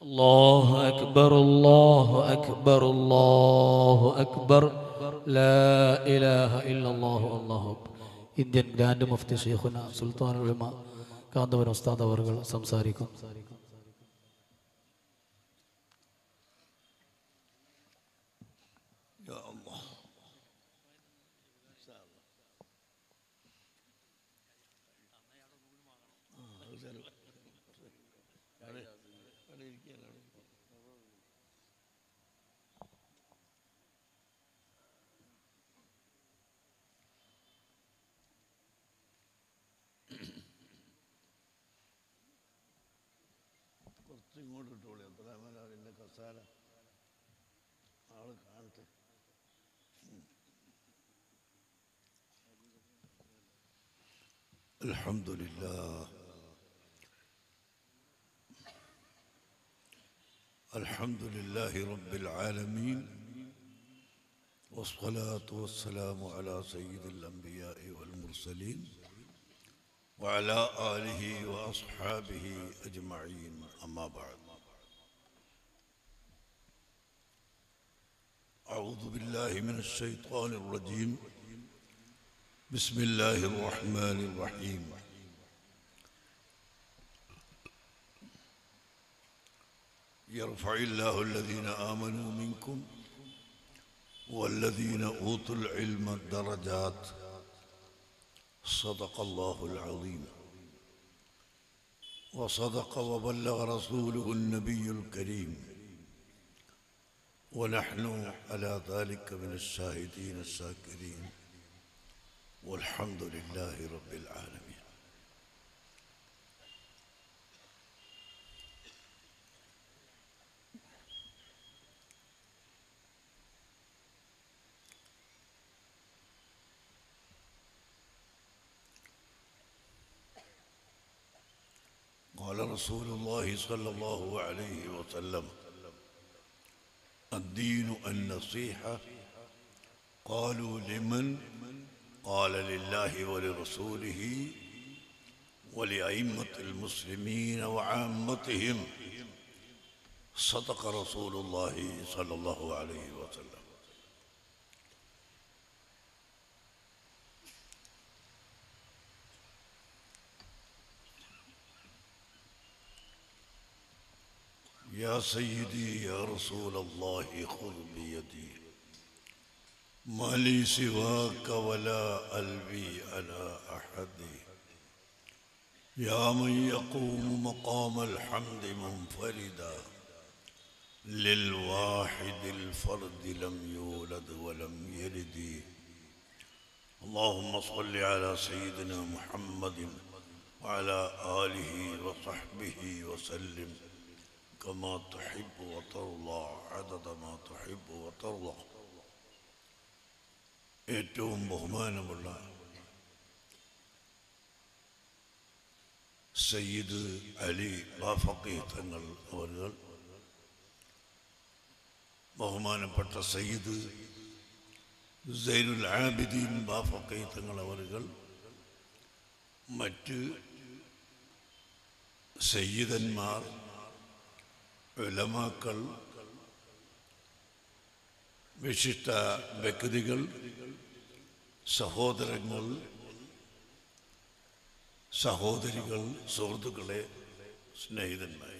الله أكبر الله أكبر الله أكبر لا إله إلا الله الله أكبر Indian grand Mufti ഷെയ്ഖുന സുൽത്താൻ ഉലമ കാന്തവൻ ഉസ്താദ് അവർ സംസാരിക്കും يا الله കുറച്ച് ഇങ്ങോട്ട് ഇട്ടോളി അബ്ദുറഹ്മാൻ അതിൻ്റെ കസാല ആള് കാണട്ടെ الحمد لله الحمد لله رب العالمين والصلاة والسلام على سيد الأنبياء والمرسلين وعلى آله وأصحابه أجمعين أما بعد أعوذ بالله من الشيطان الرجيم بسم الله الرحمن الرحيم يرفع الله الذين آمنوا منكم والذين أوتوا العلم درجات صدق الله العظيم وصدق وبلغ رسوله النبي الكريم ونحن على ذلك من الشاهدين الشاكرين والحمد لله رب العالمين قال رسول الله صلى الله عليه وسلم الدين النصيحة قالوا لمن قال لله ولرسوله ولأئمة المسلمين وعامتهم صدق رسول الله صلى الله عليه وسلم يا سيدي يا رسول الله خذ بيدي ما لي سواك ولا قلبي على أحد يا من يقوم مقام الحمد منفردا للواحد الفرد لم يولد ولم يلد اللهم صل على سيدنا محمد وعلى آله وصحبه وسلم كما تحب وترضى عدد ما تحب وترضى ഏറ്റവും ബഹുമാനമുള്ള സയ്യിദ് അലി ബാഫക്കി തങ്ങൾ അവർ ബഹുമാനപ്പെട്ട സയ്യിദ് സൈനുൽ ആബിദീൻ ബാഫക്കി തങ്ങൾ അവർ മറ്റ് സയ്യിദന്മാർ ഉലമാക്കൾ വിശിഷ്ട വ്യക്തികൾ സഹോദരങ്ങൾ സഹോദരികൾ സുഹൃത്തുക്കളെ സ്നേഹിതന്മാരെ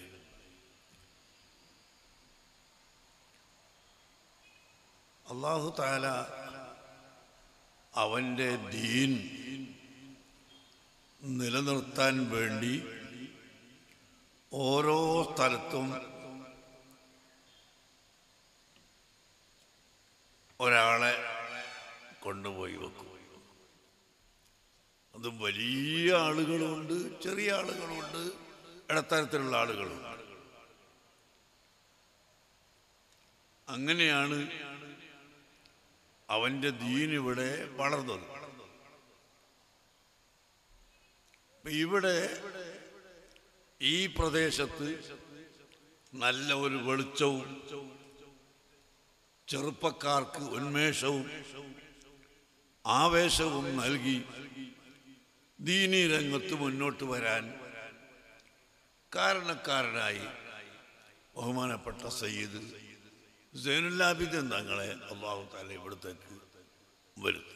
അള്ളാഹു താല അവൻ്റെ ദീൻ നിലനിർത്താൻ വേണ്ടി ഓരോ സ്ഥലത്തും ഒരാളെ കൊണ്ടുപോയി വെക്കും അത് വലിയ ആളുകളുമുണ്ട് ചെറിയ ആളുകളുമുണ്ട് ഇടത്തരത്തിലുള്ള ആളുകളുണ്ട് അങ്ങനെയാണ് അവൻ്റെ ദീൻ ഇവിടെ വളർന്നത് ഇപ്പൊ ഇവിടെ ഈ പ്രദേശത്ത് നല്ല ഒരു വെളിച്ചവും ചെറുപ്പക്കാർക്ക് ഉന്മേഷവും ആവേശവും നൽകി ദീനീ രംഗത്ത് മുന്നോട്ട് വരാൻ കാരണക്കാരനായി ബഹുമാനപ്പെട്ട സയ്യിദ് സൈനുല്ലാബിദ്ദീൻ തങ്ങളെ അള്ളാഹു താല ഇവിടത്തേക്ക് വരുത്തി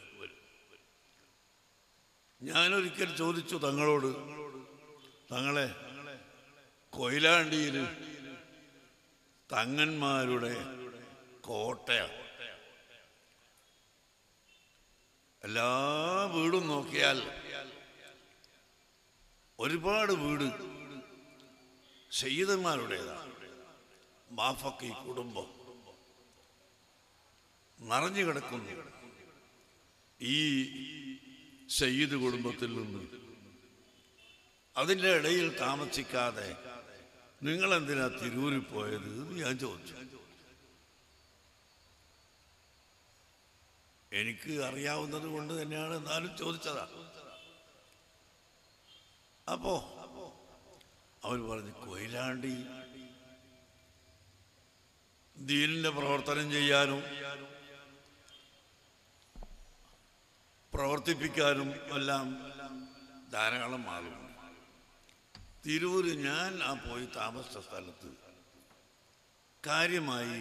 ഞാനൊരിക്കൽ ചോദിച്ചു തങ്ങളോട് തങ്ങളെ കൊയിലാണ്ടിയിൽ തങ്ങന്മാരുടെ കോട്ടയാണ് എല്ലാ വീടും നോക്കിയാൽ ഒരുപാട് വീട് സയ്യിദന്മാരുടേതാണ് മാഫക്ക് ഈ കുടുംബം നിറഞ്ഞു കിടക്കുന്നു ഈ സയ്യിദ് കുടുംബത്തിൽ നിന്ന് അതിൻ്റെ ഇടയിൽ താമസിക്കാതെ നിങ്ങൾ എന്തിനാ തിരൂരിൽ പോയത് എന്ന് ഞാൻ ചോദിച്ചു എനിക്ക് അറിയാവുന്നത് കൊണ്ട് തന്നെയാണ് എന്നാലും ചോദിച്ചതാ അപ്പോ അവർ പറഞ്ഞു കൊയിലാണ്ടി ദീനിന്റെ പ്രവർത്തനം ചെയ്യാനും പ്രവർത്തിപ്പിക്കാനും എല്ലാം ധാരാളം ആളുണ്ട് തിരൂര് ഞാൻ ആ പോയി താമസിച്ച സ്ഥലത്ത് കാര്യമായി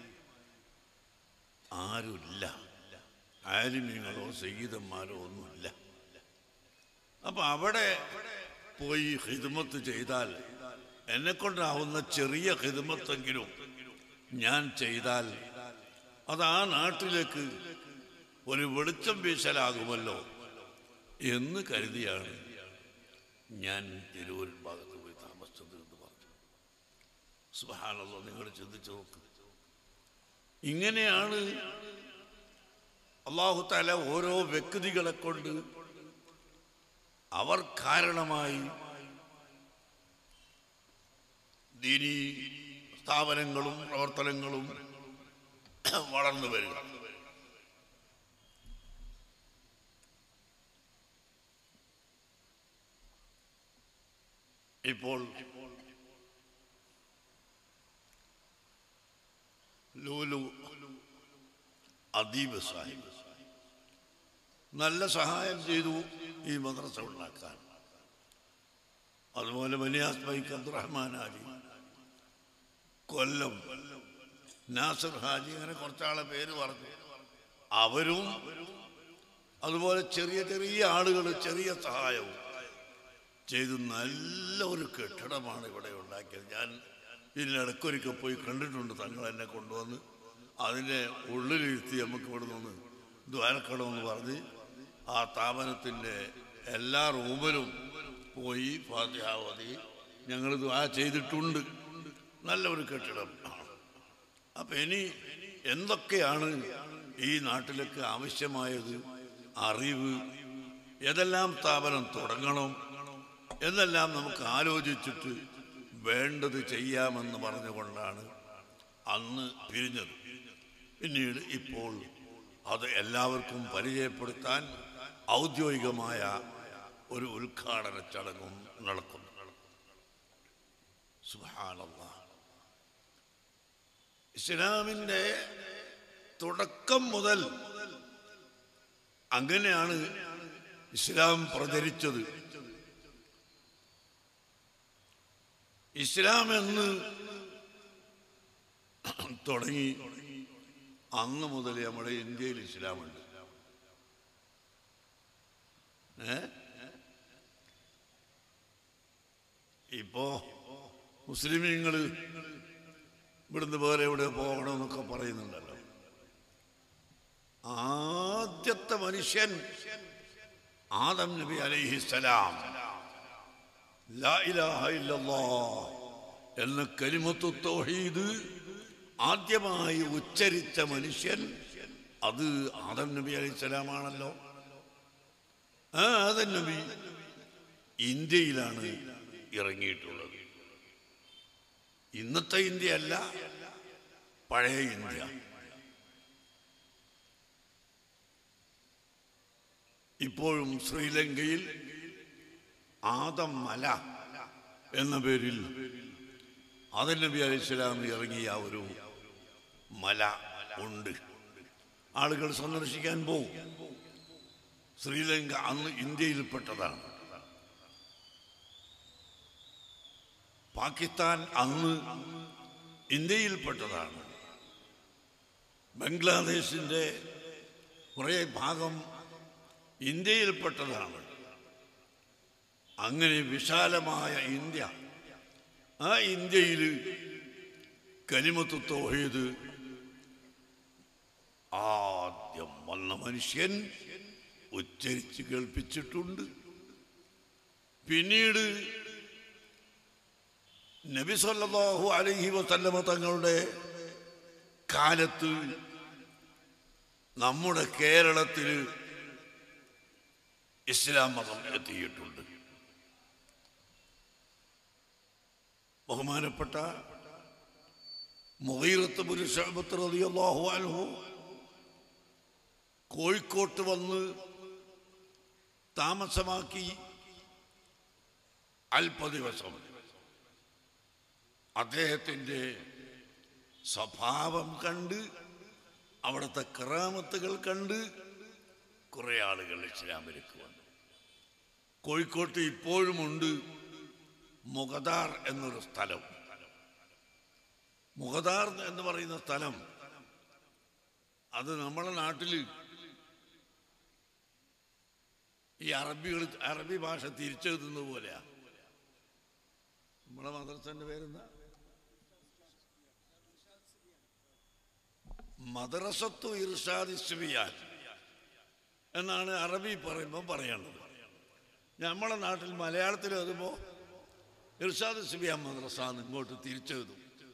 ആരുമില്ല ആലിമ്യങ്ങളോ സംഗീതന്മാരോ ഒന്നുമില്ല അപ്പൊ അവിടെ പോയി ഹിദ്മത്ത് ചെയ്താൽ എന്നെ കൊണ്ടാവുന്ന ചെറിയ ഹിദ്മത്തെങ്കിലും ഞാൻ ചെയ്താൽ അത് ആ നാട്ടിലേക്ക് ഒരു വെളിച്ചം വീശലാകുമല്ലോ എന്ന് കരുതിയാണ് ഞാൻ തിരൂർ ഭാഗത്ത് പോയി താമസിച്ചത് എന്ന് പറഞ്ഞു സുഹാനല്ലോ നിങ്ങൾ ചിന്തിച്ചു നോക്ക് ഇങ്ങനെയാണ് അള്ളാഹു താല ഓരോ വ്യക്തികളെ കൊണ്ട് അവർ കാരണമായി ദീനി സ്ഥാപനങ്ങളും പ്രവർത്തനങ്ങളും വളർന്നു വരിക ഇപ്പോൾ ലൂലു അദീബ് സാഹിബ് നല്ല സഹായം ചെയ്തു ഈ മദ്രസ ഉണ്ടാക്കാൻ അതുപോലെ ബനിയാസ് ബൈക്ക് അബ്ദുറഹ്മാൻ ഹാജി കൊല്ലം നാസർ ഹാജി അങ്ങനെ കുറച്ചാളെ പേര് പറഞ്ഞു അവരും അതുപോലെ ചെറിയ ചെറിയ ആളുകൾ ചെറിയ സഹായവും ചെയ്ത് നല്ല ഒരു കെട്ടിടമാണ് ഇവിടെ ഉണ്ടാക്കിയത് ഞാൻ ഇതിനിടയ്ക്കൊരിക്കൽ പോയി കണ്ടിട്ടുണ്ട് തങ്ങൾ എന്നെ കൊണ്ടുവന്ന് അതിൻ്റെ ഉള്ളിലിരുത്തി നമുക്ക് ഇവിടെ നിന്ന് ദ്വാരക്കണമെന്ന് പറഞ്ഞ് ആ സ്ഥാപനത്തിൻ്റെ എല്ലാ റൂമിലും പോയി ഫാത്തിഹാവതി ഞങ്ങൾ ദ്വാ ചെയ്തിട്ടുണ്ട് നല്ല ഒരു കെട്ടിടം അപ്പം ഇനി എന്തൊക്കെയാണ് ഈ നാട്ടിലേക്ക് ആവശ്യമായത് അറിവ് ഏതെല്ലാം സ്ഥാപനം തുടങ്ങണം എന്നെല്ലാം നമുക്ക് ആലോചിച്ചിട്ട് വേണ്ടത് ചെയ്യാമെന്ന് പറഞ്ഞുകൊണ്ടാണ് അന്ന് പിരിഞ്ഞത് പിന്നീട് ഇപ്പോൾ അത് എല്ലാവർക്കും പരിചയപ്പെടുത്താൻ ഔദ്യോഗികമായ ഒരു ഉദ്ഘാടന ചടങ്ങും നടക്കുന്നു സുബ്ഹാനല്ലാഹ്. ഇസ്ലാമിൻ്റെ തുടക്കം മുതൽ അങ്ങനെയാണ് ഇസ്ലാം പ്രചരിച്ചത് ഇസ്ലാം എന്ന് തുടങ്ങി അന്ന് മുതൽ നമ്മുടെ ഇന്ത്യയിൽ ഇസ്ലാമുണ്ട് ഏ ഇപ്പോ മുസ്ലിമീങ്ങൾ ഇവിടുന്ന് വേറെ എവിടെ പോകണമെന്നൊക്കെ പറയുന്നുണ്ടല്ലോ ആദ്യത്തെ മനുഷ്യൻ ആദം നബി അലൈഹിസ്സലാം ലാ ഇലാഹ ഇല്ലല്ലാഹ് എന്ന കലിമത്തു തൗഹീദ് ആദ്യമായി ഉച്ചരിച്ച മനുഷ്യൻ അത് ആദം നബി അലൈഹിസ്സലാമാണല്ലോ ആ ആദം നബി ഇന്ത്യയിലാണ് ഇറങ്ങിയിട്ടുള്ളത് ഇന്നത്തെ ഇന്ത്യ അല്ല പഴയ ഇന്ത്യ ഇപ്പോഴും ശ്രീലങ്കയിൽ ആദം മല എന്ന പേരിൽ ആദം നബി അലൈഹി സ്വലാം ഇറങ്ങിയ ഒരു മല ഉണ്ട് ആളുകൾ സന്ദർശിക്കാൻ പോകും ശ്രീലങ്ക അന്ന് ഇന്ത്യയിൽപ്പെട്ടതാണ് പാകിസ്ഥാൻ അന്ന് ഇന്ത്യയിൽപ്പെട്ടതാണ് ബംഗ്ലാദേശിൻ്റെ കുറേ ഭാഗം ഇന്ത്യയിൽപ്പെട്ടതാണ് അങ്ങനെ വിശാലമായ ഇന്ത്യ ആ ഇന്ത്യയിൽ കലിമത്ത് തോഹീദ് ആദ്യം വന്ന മനുഷ്യൻ ഉച്ചരിച്ച് കേൾപ്പിച്ചിട്ടുണ്ട് പിന്നീട് നബി സല്ലല്ലാഹു അലൈഹി വസല്ലമ തങ്ങളുടെ കാലത്ത് നമ്മുടെ കേരളത്തിൽ ഇസ്ലാം മതം എത്തിയിട്ടുണ്ട് ബഹുമാനപ്പെട്ട മുഹീറത്ത് പുരുഷബത്ത് റളിയല്ലാഹു അൻഹു കോഴിക്കോട്ട് വന്ന് താമസമാക്കി അല്പ ദിവസം അദ്ദേഹത്തിൻ്റെ സ്വഭാവം കണ്ട് അവിടുത്തെ ക്രാമത്തുകൾ കണ്ട് കുറേ ആളുകൾ ഇസ്ലാമിലേക്ക് വന്നു കോഴിക്കോട്ട് ഇപ്പോഴുമുണ്ട് മുഗദാർ എന്നൊരു സ്ഥലം മുഗദാർ എന്ന് പറയുന്ന സ്ഥലം അത് നമ്മുടെ നാട്ടിൽ ഈ അറബികൾ അറബി ഭാഷ തിരിച്ചെഴുതുന്നത് പോലെയാ നമ്മളെ മദ്രസന്റെ പേരെന്താ മദ്രസത്തു ഇർഷാദ് ഇസ്മിയാൻ എന്നാണ് അറബി പറയുമ്പോൾ പറയേണ്ടത് നമ്മളെ നാട്ടിൽ മലയാളത്തിൽ എഴുതുമ്പോൾ ഇർഷാദ് ഇസ്മിയാൻ മദ്രസ എന്ന് ഇങ്ങോട്ട് തിരിച്ചെഴുതും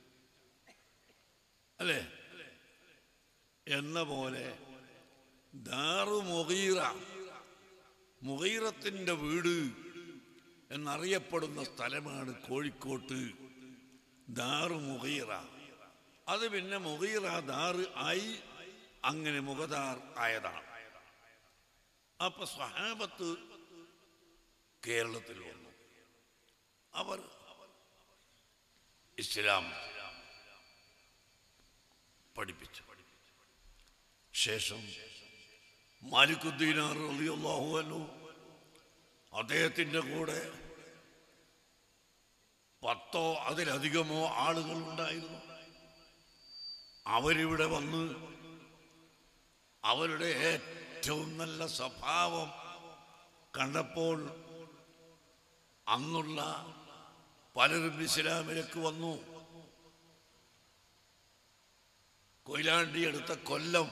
അല്ലേ എന്ന പോലെ ദാറു മുഗീറ മുഗീറത്തിൻ്റെ വീട് എന്നറിയപ്പെടുന്ന സ്ഥലമാണ് കോഴിക്കോട്ട് ദാറു മുഗീറ അത് പിന്നെ മുഗീറ ദാറ് ആയി അങ്ങനെ മുഖദാർ ആയതാണ് അപ്പൊ സ്വഹാബത്ത് കേരളത്തിൽ വന്നു അവർ ഇസ്ലാം പഠിപ്പിച്ചു ശേഷം മാലിക്കുദ്ദീനാർ റളിയല്ലാഹു അൻഹു അദ്ദേഹത്തിൻ്റെ കൂടെ പത്തോ അതിലധികമോ ആളുകൾ ഉണ്ടായിരുന്നു അവരിവിടെ വന്ന് അവരുടെ ഏറ്റവും നല്ല സ്വഭാവം കണ്ടപ്പോൾ അന്നുള്ള പലരും ഇസ്ലാമിലേക്ക് വന്നു കൊയിലാണ്ടി അടുത്ത കൊല്ലം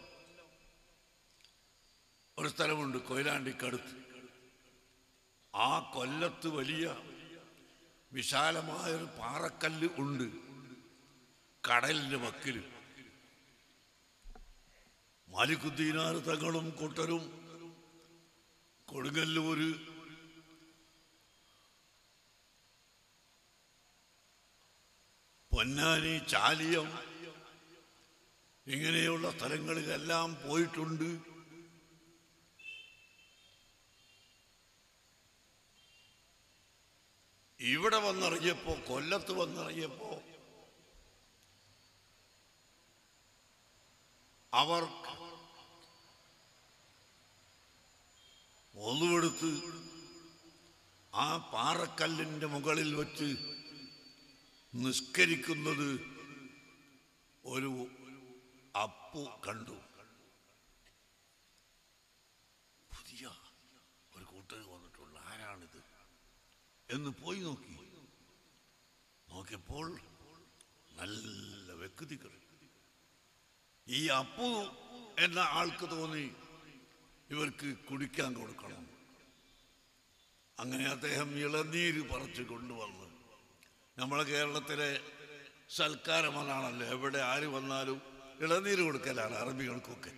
ഒരു സ്ഥലമുണ്ട് കൊയിലാണ്ടിക്കടുത്ത് ആ കൊല്ലത്ത് വലിയ വിശാലമായൊരു പാറക്കല്ല് ഉണ്ട് കടലിന്റെ വക്കിൽ മാലിക്കുദ്ദീനാർ തങ്ങളും കൂട്ടരും കൊടുങ്ങല്ലൂര് പൊന്നാനി ചാലിയം ഇങ്ങനെയുള്ള സ്ഥലങ്ങളിലെല്ലാം പോയിട്ടുണ്ട് ഇവിടെ വന്നിറങ്ങിയപ്പോ കൊല്ലത്ത് വന്നിറങ്ങിയപ്പോ അവർ ഒന്നുവെടുത്ത് ആ പാറക്കല്ലിന്റെ മുകളിൽ വച്ച് നിസ്കരിക്കുന്നത് ഒരു അപ്പു കണ്ടു പുതിയ ഒരു കൂട്ടർ വന്നിട്ടുള്ള ആരാണിത് എന്ന് പോയി നോക്കി നോക്കിയപ്പോൾ നല്ല വ്യക്തികൾ ഈ അപ്പു എന്ന ആൾക്ക് തോന്നി ഇവർക്ക് കുടിക്കാൻ കൊടുക്കണം അങ്ങനെ അദ്ദേഹം ഇളനീര് പറിച്ച് കൊണ്ടുവന്നു നമ്മളെ കേരളത്തിലെ സൽക്കാരം അതാണല്ലോ എവിടെ ആര് വന്നാലും ഇളനീര് കൊടുക്കലാണ് അറബികൾക്കൊക്കെ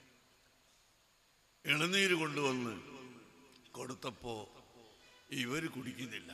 ഇളനീര് കൊണ്ടുവന്ന് കൊടുത്തപ്പോ ഇവർ കുടിക്കുന്നില്ല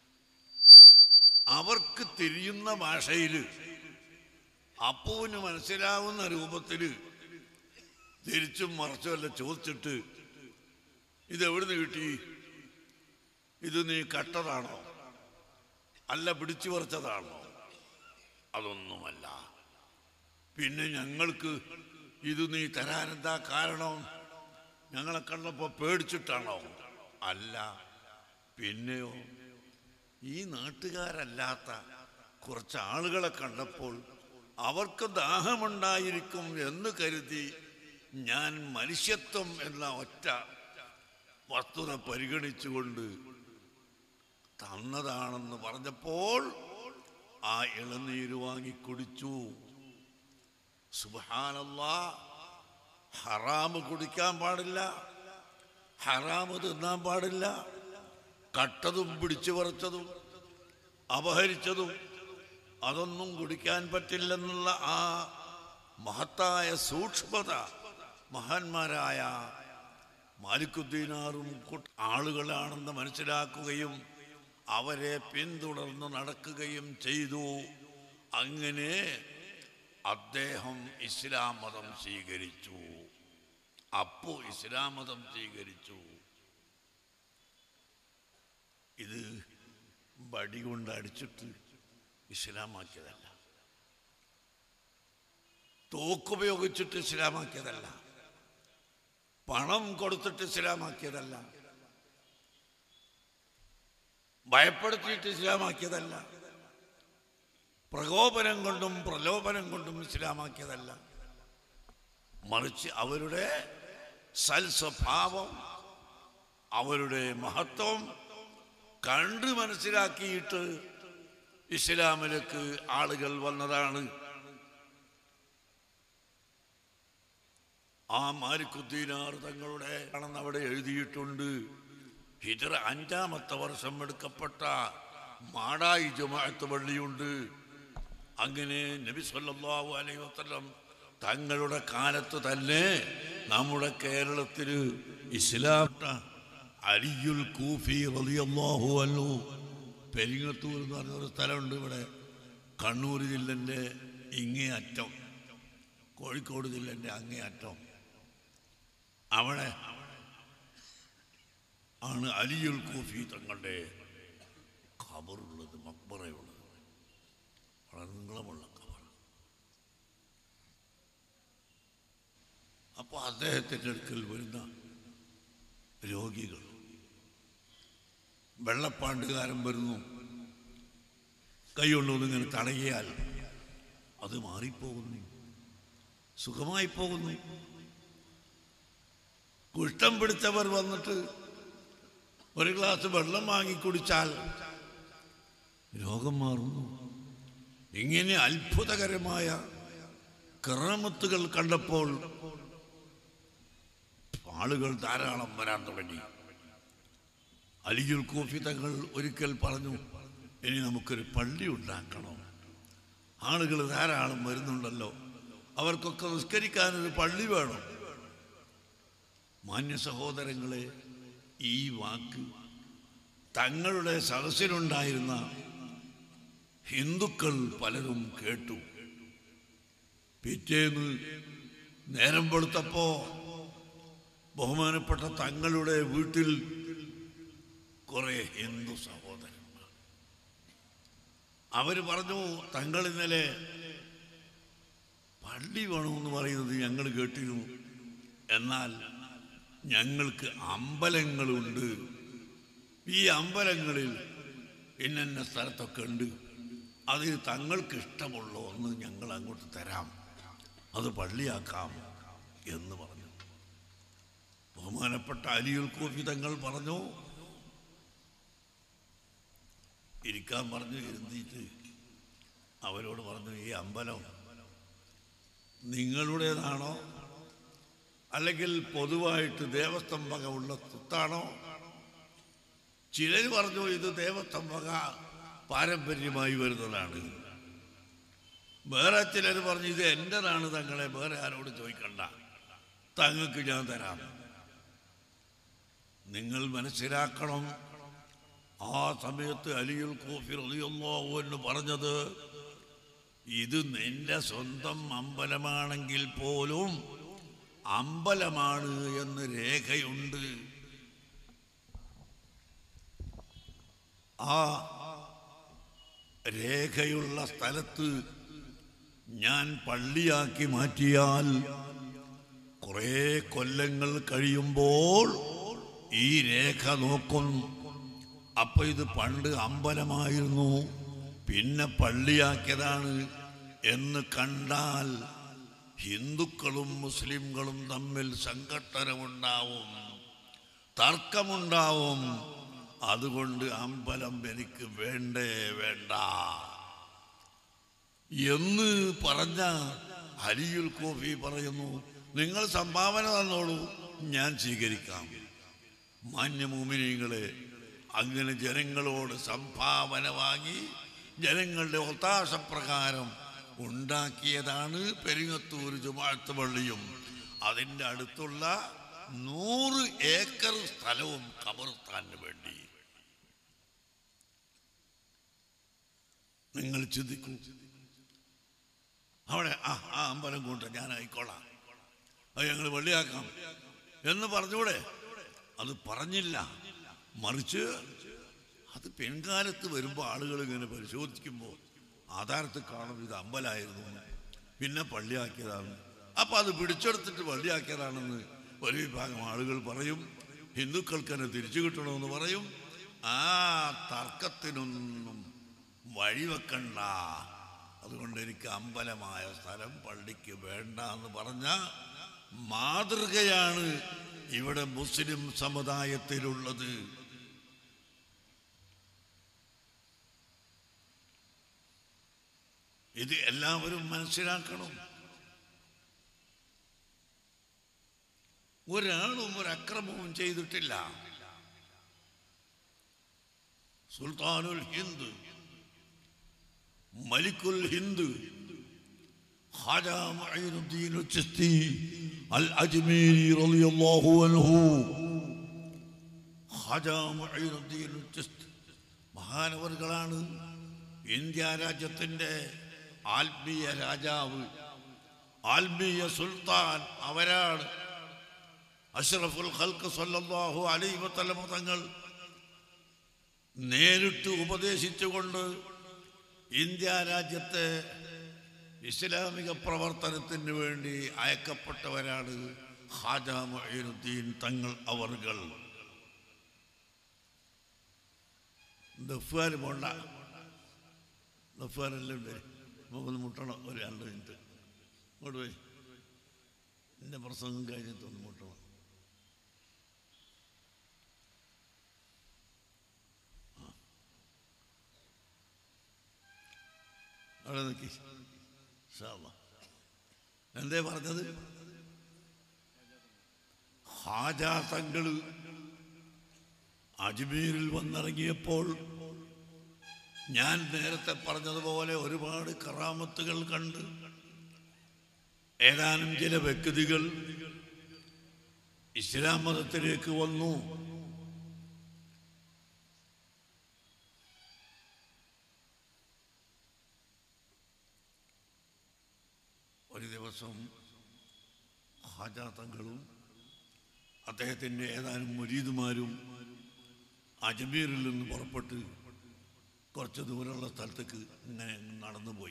അവർക്ക് തിരിയുന്ന ഭാഷയിൽ അപ്പുവിന് മനസ്സിലാവുന്ന രൂപത്തിൽ തിരിച്ചും മറച്ചുമല്ല ചോദിച്ചിട്ട് ഇതെവിടുന്ന് കിട്ടി ഇത് നീ കട്ടതാണോ അല്ല പിടിച്ചു പറിച്ചതാണോ അതൊന്നുമല്ല പിന്നെ ഞങ്ങൾക്ക് ഇത് നീ തരാനെന്താ കാരണം ഞങ്ങളെ കണ്ടപ്പോൾ പേടിച്ചിട്ടാണോ അല്ല പിന്നെയോ ഈ നാട്ടുകാരല്ലാത്ത കുറച്ച് ആളുകളെ കണ്ടപ്പോൾ അവർക്ക് ദാഹമുണ്ടായിരിക്കും എന്ന് കരുതി ഞാൻ മനുഷ്യത്വം എന്ന ഒറ്റ വസ്തുത പരിഗണിച്ചുകൊണ്ട് തന്നതാണെന്ന് പറഞ്ഞപ്പോൾ ആ ഇളനീര് വാങ്ങി കുടിച്ചു സുബാനല്ലാ ഹറാമ് കുടിക്കാൻ പാടില്ല ഹറാമ് തിന്നാൻ പാടില്ല കട്ടതും പിടിച്ചു പറിച്ചതും അപഹരിച്ചതും അതൊന്നും കുടിക്കാൻ പറ്റില്ലെന്നുള്ള ആ മഹത്തായ സൂക്ഷ്മത മഹാന്മാരായ മാലിക്കുദ്ദീനാറും കൂട്ട- ആളുകളാണെന്ന് മനസ്സിലാക്കുകയും അവരെ പിന്തുടർന്ന് നടക്കുകയും ചെയ്തു അങ്ങനെ അദ്ദേഹം ഇസ്ലാം മതം സ്വീകരിച്ചു അപ്പോ ഇസ്ലാം മതം സ്വീകരിച്ചു ഇത് വടി കൊണ്ട് അടിച്ചിട്ട് ഇസ്ലാമാക്കിയതല്ല തോക്കുപയോഗിച്ചിട്ട് ഇസ്ലാമാക്കിയതല്ല പണം കൊടുത്തിട്ട് ഇസ്ലാമാക്കിയതല്ല ഭയപ്പെടുത്തിയിട്ട് ഇസ്ലാമാക്കിയതല്ല പ്രകോപനം കൊണ്ടും പ്രലോഭനം കൊണ്ടും ഇസ്ലാമാക്കിയതല്ല മറിച്ച് അവരുടെ സൽസ്വഭാവം അവരുടെ മഹത്വം കണ്ടു മനസ്സിലാക്കിയിട്ട് ഇസ്ലാമിലേക്ക് ആളുകൾ വന്നതാണ് ആ മാലിക്കുദ്ദീനാർ തങ്ങളുടെ ആണെന്ന് അവിടെ എഴുതിയിട്ടുണ്ട് ഹിജറ അഞ്ചാമത്തെ വർഷം എടുക്കപ്പെട്ട മാടായി ജമാഅത്ത് പള്ളിയുണ്ട് അങ്ങനെ നബി സല്ലല്ലാഹു അലൈഹി വസല്ലം തങ്ങളുടെ കാലത്ത് തന്നെ നമ്മുടെ കേരളത്തിൽ ഇസ്ലാം അലിയുൽ കൂഫി റളിയല്ലാഹു അൻഹു പെരിങ്ങത്തൂർ എന്ന് പറഞ്ഞൊരു സ്ഥലമുണ്ട് ഇവിടെ കണ്ണൂർ ജില്ലൻ്റെ ഇങ്ങേ അറ്റം കോഴിക്കോട് ജില്ലൻ്റെ അങ്ങേ അറ്റം അവിടെ ആണ് അലിയുൽ കൂഫി തങ്ങളുടെ ഖബറുള്ളത് മക്ബറയുള്ളത് വളരെ നീളമുള്ള ഖബർ അപ്പോൾ അദ്ദേഹത്തിൻ്റെ അടുക്കൽ വരുന്ന രോഗികൾ വെള്ളപ്പാണ്ടുകാരൻ വരുന്നു കൈകൊണ്ടൊന്നും ഇങ്ങനെ തടയിയാൽ അത് മാറിപ്പോകുന്നു സുഖമായി പോകുന്നു കുഷ്ഠം പിടിച്ചവർ വന്നിട്ട് ഒരു ഗ്ലാസ് വെള്ളം വാങ്ങി കുടിച്ചാൽ രോഗം മാറുന്നു ഇങ്ങനെ അത്ഭുതകരമായ കിറമത്തുകൾ കണ്ടപ്പോൾ ആളുകൾ ധാരാളം വരാൻ തുടങ്ങി അലിയുൽ കോഫി തങ്ങൾ ഒരിക്കൽ പറഞ്ഞു ഇനി നമുക്കൊരു പള്ളി ഉണ്ടാക്കണം ആളുകൾ ധാരാളം വരുന്നുണ്ടല്ലോ അവർക്കൊക്കെ നിസ്കരിക്കാനൊരു പള്ളി വേണം മാന്യ സഹോദരങ്ങളെ ഈ വാക്ക് തങ്ങളുടെ സദസ്സിലുണ്ടായിരുന്ന ഹിന്ദുക്കൾ പലരും കേട്ടു പിറ്റേന്ന് നേരം വെളുത്തപ്പോ ബഹുമാനപ്പെട്ട തങ്ങളുടെ വീട്ടിൽ കുറെ ഹിന്ദു സഹോദരന്മാർ അവര് പറഞ്ഞു തങ്ങൾ ഇന്നലെ പള്ളി വേണമെന്ന് പറയുന്നത് ഞങ്ങൾ കേട്ടിരുന്നു എന്നാൽ ഞങ്ങൾക്ക് അമ്പലങ്ങളുണ്ട് ഈ അമ്പലങ്ങളിൽ ഇന്ന സ്ഥലത്തൊക്കെ ഉണ്ട് അതിൽ തങ്ങൾക്ക് ഇഷ്ടമുള്ള ഒന്ന് ഞങ്ങൾ അങ്ങോട്ട് തരാം അത് പള്ളിയാക്കാം എന്ന് പറഞ്ഞു ബഹുമാനപ്പെട്ട അലിയുൽ കോഫി തങ്ങൾ പറഞ്ഞു ഇരിക്കാൻ പറഞ്ഞു ഇരുന്നിട്ട് അവരോട് പറഞ്ഞു ഈ അമ്പലം നിങ്ങളുടേതാണോ അല്ലെങ്കിൽ പൊതുവായിട്ട് ദേവസ്വം വക ഉള്ള സ്വത്താണോ ചിലർ പറഞ്ഞു ഇത് ദേവസ്വം വക പാരമ്പര്യമായി വരുന്നതാണ് വേറെ ചിലർ പറഞ്ഞു ഇത് എൻ്റെതാണ് തങ്ങളെ വേറെ ആരോട് ചോദിക്കണ്ട തങ്ങൾക്ക് ഞാൻ തരാം നിങ്ങൾ മനസ്സിലാക്കണം ആ സമയത്ത് അലിയുൽ കോഫി റളിയല്ലാഹു എന്ന് പറഞ്ഞത് ഇത് നിന്റെ സ്വന്തം അമ്പലമാണെങ്കിൽ പോലും അമ്പലമാണ് എന്ന് രേഖയുണ്ട് ആ രേഖയുള്ള സ്ഥലത്ത് ഞാൻ പള്ളിയാക്കി മാറ്റിയാൽ കുറേ കൊല്ലങ്ങൾ കഴിയുമ്പോൾ ഈ രേഖ നോക്കും അപ്പൊ ഇത് പണ്ട് അമ്പലമായിരുന്നു പിന്നെ പള്ളിയാക്കിയതാണ് എന്ന് കണ്ടാൽ ഹിന്ദുക്കളും മുസ്ലിംകളും തമ്മിൽ സംഘട്ടനമുണ്ടാവും തർക്കമുണ്ടാവും അതുകൊണ്ട് അമ്പലം എനിക്ക് വേണ്ടേ വേണ്ട എന്ന് പറഞ്ഞ അലിയുൽ കോഫി പറയുന്നു നിങ്ങൾ സംഭാവന തന്നോളൂ ഞാൻ സ്വീകരിക്കാം മാന്യമൂമിനികളെ അങ്ങനെ ജനങ്ങളോട് സംഭാവന വാങ്ങി ജനങ്ങളുടെ ഒത്താശപ്രകാരം ഉണ്ടാക്കിയതാണ് പെരിങ്ങത്തൂർ ജുമാഴത്ത് പള്ളിയും അതിൻ്റെ അടുത്തുള്ള നൂറ് ഏക്കർ സ്ഥലവും കബർത്താന് വേണ്ടി നിങ്ങൾ ചിന്തിക്കൂ അവിടെ ആ ആ അമ്പലം കൂട്ട ഞാൻ ആയിക്കോളാം അത് ഞങ്ങൾ വെള്ളിയാക്കാം എന്ന് പറഞ്ഞൂടെ അത് പറഞ്ഞില്ല മറിച്ച് അത് പിൻകാലത്ത് വരുമ്പോൾ ആളുകൾ ഇങ്ങനെ പരിശോധിക്കുമ്പോൾ ആധാരത്തിൽ കാണും ഇത് അമ്പലമായിരുന്നു പിന്നെ പള്ളിയാക്കിയതാണ് അപ്പം അത് പിടിച്ചെടുത്തിട്ട് പള്ളിയാക്കിയതാണെന്ന് ഒരു വിഭാഗം ആളുകൾ പറയും ഹിന്ദുക്കൾക്ക് തന്നെ തിരിച്ചു കിട്ടണമെന്ന് പറയും ആ തർക്കത്തിനൊന്നും വഴിവെക്കണ്ട അതുകൊണ്ട് എനിക്ക് അമ്പലമായ സ്ഥലം പള്ളിക്ക് വേണ്ട എന്ന് പറഞ്ഞ മാതൃകയാണ് ഇവിടെ മുസ്ലിം സമുദായത്തിലുള്ളത് ഇത് എല്ലാവരും മനസ്സിലാക്കണം ഒരാളും ഒരു അക്രമവും ചെയ്തിട്ടില്ല സുൽത്താനുൽ ഹിന്ദ് മലിക്കുൽ ഹിന്ദ് ഖാജ മുഈനുദ്ദീൻ ചിസ്തി അൽ അജ്മീരി റളിയല്ലാഹു അൻഹു ഖാജ മുഈനുദ്ദീൻ ചിസ്തി മഹാനവറുകളാണ് ഇന്ത്യ രാജ്യത്തിൻ്റെ ആത്മീയ രാജാവ് ആത്മീയ സുൽത്താൻ അവരാണ് അഷ്റഫുൽ ഖൽക്ക് സല്ലല്ലാഹു അലൈഹി വസല്ലം തങ്ങൾ നേരിട്ട് ഉപദേശിച്ചുകൊണ്ട് ഇന്ത്യ രാജ്യത്തെ ഇസ്ലാമിക പ്രവർത്തനത്തിന് വേണ്ടി അയക്കപ്പെട്ടവരാണ് ഹാജ മൊയ്നുദ്ദീൻ തങ്ങൾ അവർകൾ ദഫാർ പോണ്ട ദഫാരെല്ലാം ഉണ്ട് നമുക്കൊന്ന് മുട്ടണം ഒരു രണ്ട് മിനിറ്റ് ഇങ്ങോട്ട് പോയി എൻ്റെ പ്രസംഗം കഴിഞ്ഞിട്ടൊന്ന് മുട്ടണം അവിടെ നിൽക്കി എന്തേ പറഞ്ഞത് ഹാജാത്തങ്ങള് അജ്മീരിൽ വന്നിറങ്ങിയപ്പോൾ ഞാൻ നേരത്തെ പറഞ്ഞതുപോലെ ഒരുപാട് കറാമത്തുകൾ കണ്ട് ഏതാനും ചില വ്യക്തികൾ ഇസ്ലാം മതത്തിലേക്ക് വന്നു ഒരു ദിവസം ഹാജാത്തങ്ങളും അദ്ദേഹത്തിൻ്റെ ഏതാനും മുരീദുമാരും അജ്മീറിൽ നിന്ന് പുറപ്പെട്ട് കുറച്ച് ദൂരമുള്ള സ്ഥലത്തേക്ക് ഇങ്ങനെ നടന്നു പോയി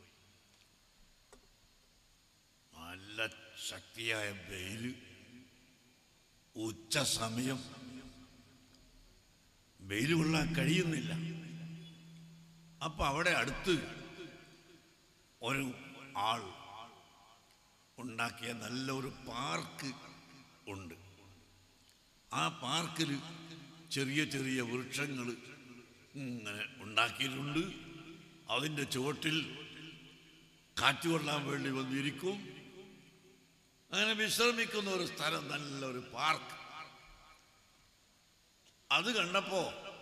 നല്ല ശക്തിയായ വെയില് ഉച്ച സമയം വെയിൽ കൊള്ളാൻ കഴിയുന്നില്ല അപ്പൊ അവിടെ അടുത്ത് ഒരു ആൾ ഉണ്ടാക്കിയ നല്ലൊരു പാർക്ക് ഉണ്ട് ആ പാർക്കിൽ ചെറിയ ചെറിയ വൃക്ഷങ്ങൾ ഇങ്ങനെ ഉണ്ടാക്കിയിട്ടുണ്ട് അതിൻ്റെ ചുവട്ടിൽ കാറ്റ് കൊള്ളാൻ വേണ്ടി വന്നിരിക്കും അങ്ങനെ വിശ്രമിക്കുന്ന ഒരു സ്ഥലം നല്ലൊരു പാർക്ക് അത് കണ്ടപ്പോ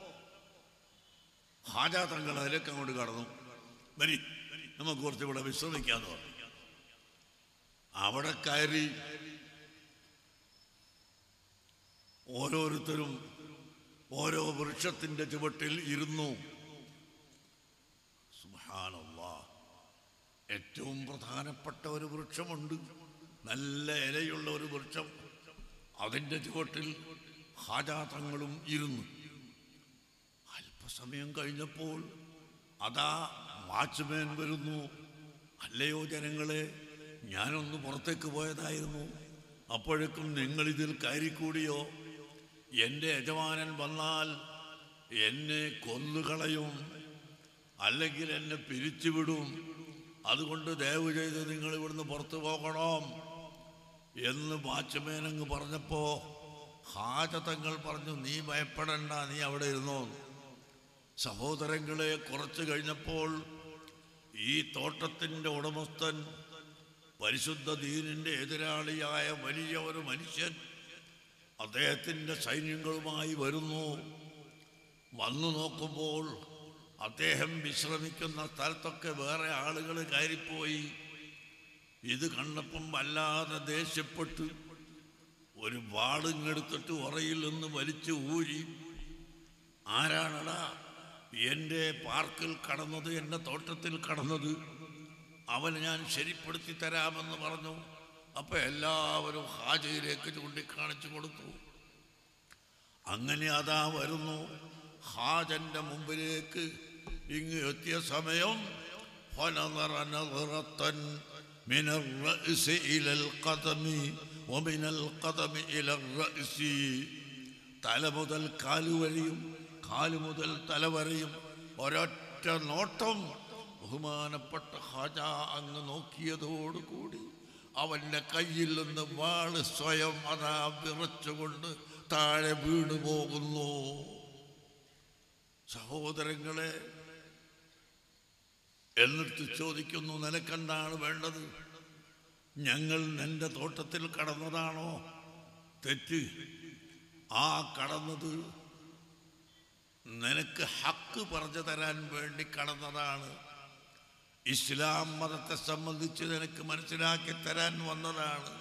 ഹാജാതങ്ങൾ അതിലേക്ക് അങ്ങോട്ട് കടന്നു വരി നമുക്ക് കുറച്ച് ഇവിടെ വിശ്രമിക്കാന്ന് പറഞ്ഞു അവിടെ കയറി ഓരോരുത്തരും ഓരോ വൃക്ഷത്തിന്റെ ചുവട്ടിൽ ഇരുന്നു സുബ്ഹാനല്ലാ ഏറ്റവും പ്രധാനപ്പെട്ട ഒരു വൃക്ഷമുണ്ട് നല്ല ഇലയുള്ള ഒരു വൃക്ഷം അതിൻ്റെ ചുവട്ടിൽ ഹാജാതങ്ങളും ഇരുന്നു അല്പസമയം കഴിഞ്ഞപ്പോൾ അതാ വാച്ച്മാൻ വരുന്നു അല്ലയോ ജനങ്ങളെ ഞാനൊന്ന് പുറത്തേക്ക് പോയതായിരുന്നു അപ്പോഴേക്കും നിങ്ങൾ ഇതിൽ കയറിക്കൂടിയോ എൻ്റെ യജമാനൻ വന്നാൽ എന്നെ കൊന്നുകളയും അല്ലെങ്കിൽ എന്നെ പിരിച്ചുവിടും അതുകൊണ്ട് ദയവ് ചെയ്ത് നിങ്ങൾ ഇവിടുന്ന് പുറത്തു പോകണം എന്ന് വാച്ച്മേനങ്ങ് പറഞ്ഞപ്പോൾ ഹാജതങ്ങൾ പറഞ്ഞു നീ ഭയപ്പെടണ്ട നീ അവിടെ ഇരുന്നോ സഹോദരങ്ങളെ കുറച്ച് കഴിഞ്ഞപ്പോൾ ഈ തോട്ടത്തിൻ്റെ ഉടമസ്ഥൻ പരിശുദ്ധ ദീനിൻ്റെ എതിരാളിയായ വലിയ ഒരു മനുഷ്യൻ അദ്ദേഹത്തിൻ്റെ സൈന്യങ്ങളുമായി വരുന്നു വന്നു നോക്കുമ്പോൾ അദ്ദേഹം വിശ്രമിക്കുന്ന സ്ഥലത്തൊക്കെ വേറെ ആളുകൾ കയറിപ്പോയി ഇത് കണ്ടപ്പം വല്ലാതെ ദേഷ്യപ്പെട്ട് ഒരു വാളിങ്ങെടുത്തിട്ട് ഉറയിൽ നിന്ന് വലിച്ചു ഊരി ആരാണടാ എൻ്റെ പാർക്കിൽ കടന്നത് എൻ്റെ തോട്ടത്തിൽ കടന്നത് അവന് ഞാൻ ശരിപ്പെടുത്തി തരാമെന്ന് പറഞ്ഞു അപ്പം എല്ലാവരും ഹാജയിലേക്ക് ചൂണ്ടിക്കാണിച്ചു കൊടുത്തു അങ്ങനെ അതാ വരുന്നു ഹാജന്റെ മുമ്പിലേക്ക് ഇങ്ങ് എത്തിയ സമയം فنظر نظرة من الرأس إلى القدم ومن القدم إلى الرأس തല മുതൽ കാല് വരെയും കാല് മുതൽ തല വരെയും ഒരൊറ്റ നോട്ടം ബഹുമാനപ്പെട്ട ഹാജ അങ്ങ് നോക്കിയതോടുകൂടി അവൻ്റെ കയ്യിൽ നിന്ന് വാള് സ്വയം അതാ വിറച്ചുകൊണ്ട് താഴെ വീണു പോകുന്നു സഹോദരങ്ങളെ എന്നിട്ട് ചോദിക്കുന്നു നിനക്കെന്താണ് വേണ്ടത് ഞങ്ങൾ നിന്റെ തോട്ടത്തിൽ കടന്നതാണോ തെറ്റ് ആ കടന്നത് നിനക്ക് ഹക്ക് പറഞ്ഞു തരാൻ വേണ്ടി കടന്നതാണ് ഇസ്ലാം മതത്തെ സംബന്ധിച്ച് നിനക്ക് മനസ്സിലാക്കി തരാൻ വന്നതാണ്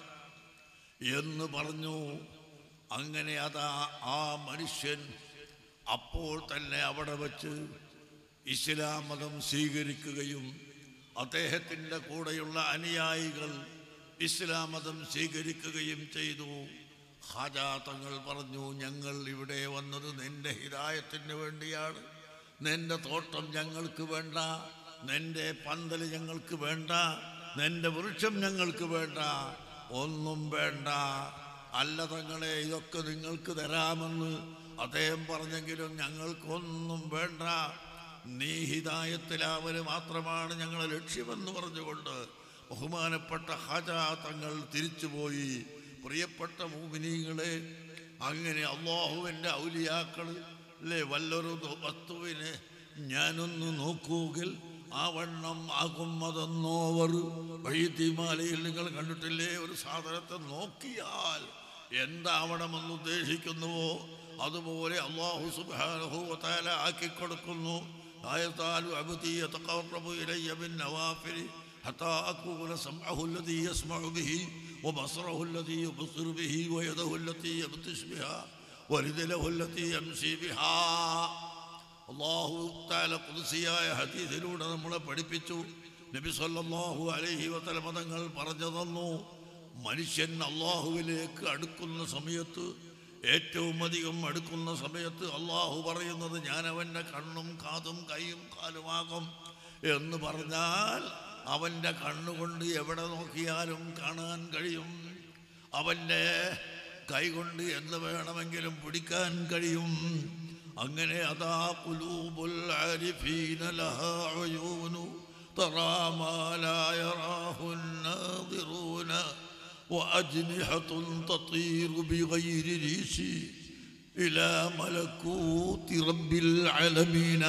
എന്ന് പറഞ്ഞു അങ്ങനെ അതാ ആ മനുഷ്യൻ അപ്പോൾ തന്നെ അവിടെ വച്ച് ഇസ്ലാം മതം സ്വീകരിക്കുകയും അദ്ദേഹത്തിൻ്റെ കൂടെയുള്ള അനുയായികൾ ഇസ്ലാം മതം സ്വീകരിക്കുകയും ചെയ്തു ഹാജാ തങ്ങൾ പറഞ്ഞു ഞങ്ങൾ ഇവിടെ വന്നത് നിന്റെ ഹിതായത്തിന് വേണ്ടിയാണ് നിന്റെ തോട്ടം ഞങ്ങൾക്ക് വേണ്ട നിന്റെ പന്തൽ ഞങ്ങൾക്ക് വേണ്ട നിന്റെ വൃക്ഷം ഞങ്ങൾക്ക് വേണ്ട ഒന്നും വേണ്ട അല്ല തങ്ങളെ ഇതൊക്കെ നിങ്ങൾക്ക് തരാമെന്ന് അദ്ദേഹം പറഞ്ഞെങ്കിലും ഞങ്ങൾക്കൊന്നും വേണ്ട നീ ഹിതായത്തിലാവര് മാത്രമാണ് ഞങ്ങളെ ലക്ഷ്യമെന്ന് പറഞ്ഞുകൊണ്ട് ബഹുമാനപ്പെട്ട ഹാജാ തങ്ങൾ തിരിച്ചുപോയി പ്രിയപ്പെട്ട മൂമിനീങ്ങളെ അങ്ങനെ അള്ളാഹുവിൻ്റെ ഔലിയാക്കൾ അല്ലേ വല്ലൊരു ദു- വസ്തുവിനെ ഞാനൊന്ന് നോക്കൂകിൽ ആ വണ്ണം ആകുമതെന്നോവർ വൈദ്യമാലയിൽ നിങ്ങൾ കണ്ടിട്ടില്ലേ ഒരു സാധനത്തെ നോക്കിയാൽ എന്താവണമെന്ന് ഉദ്ദേശിക്കുന്നുവോ അതുപോലെ അള്ളാഹു സുബാനുഭൂത്താല ആക്കിക്കൊടുക്കുന്നു ആയത്താലു അബുദി يتقرب إلي بالنوافل حتى أكون سمعه الذي يسمع به وبصره الذي يبصر به ويده التي يبطش بها ورجله التي يمشي بها അള്ളാഹു താല കുതിസിയായ ഹദീസിലൂടെ നമ്മളെ പഠിപ്പിച്ചു നബി സല്ലല്ലാഹു അലൈഹി വസല്ലമ തങ്ങൾ പറഞ്ഞു തന്നു മനുഷ്യൻ അള്ളാഹുവിലേക്ക് അടുക്കുന്ന സമയത്ത് ഏറ്റവും അധികം അടുക്കുന്ന സമയത്ത് അള്ളാഹു പറയുന്നത് ഞാൻ അവൻ്റെ കണ്ണും കാതും കൈയും കാലുമാകും എന്ന് പറഞ്ഞാൽ അവൻ്റെ കണ്ണുകൊണ്ട് എവിടെ നോക്കിയാലും കാണാൻ കഴിയും അവൻ്റെ കൈകൊണ്ട് എന്ത് വേണമെങ്കിലും പിടിക്കാൻ കഴിയും അങ്ങനെ അതാ കുലൂബുൽ ആരിഫീന ലഹാ ഉയൂനു തറാ മാ ലാ യറാഹു الناظرون وأجنحة تطير بغير ريش إلى ملكوت رب العالمين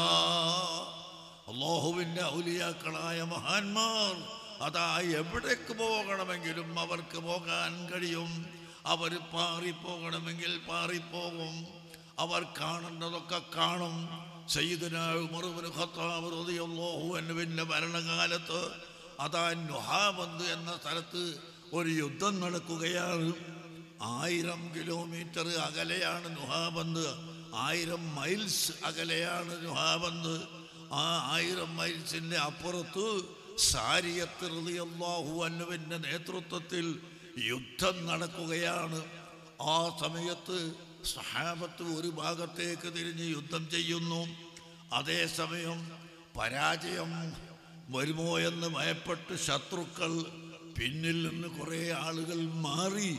അള്ളാഹുവിൻ്റെ ഔലിയാക്കളായ മഹാന്മാർ അതാ എവിടേക്ക് പോകണമെങ്കിലും അവർക്ക് പോകാൻ കഴിയും അവർ പാറിപ്പോകണമെങ്കിൽ പാറിപ്പോകും അവർ കാണേണ്ടതൊക്കെ കാണും സയ്യിദന ഉമറുബിന് ഖത്താബ് റളിയല്ലാഹു അൻഹുവിൻ്റെ ഭരണകാലത്ത് അതാ നുഹാബന്ദ് എന്ന സ്ഥലത്ത് ഒരു യുദ്ധം നടക്കുകയാണ് ആയിരം കിലോമീറ്റർ അകലെയാണ് നുഹാബന്ദ് ആയിരം മൈൽസ് അകലെയാണ് നുഹാബന്ദ് ആ ആയിരം മൈൽസിന്റെ അപ്പുറത്ത് സാരിയത്ത് റളിയല്ലാഹു അൻഹുവിൻ്റെ നേതൃത്വത്തിൽ യുദ്ധം നടക്കുകയാണ് ആ സമയത്ത് സഹാബത്ത് ഒരു ഭാഗത്തേക്ക് തിരിഞ്ഞ് യുദ്ധം ചെയ്യുന്നു അതേസമയം പരാജയം വരുമോ എന്ന് ഭയപ്പെട്ട് ശത്രുക്കൾ പിന്നിൽ നിന്ന് കുറേ ആളുകൾ മാറി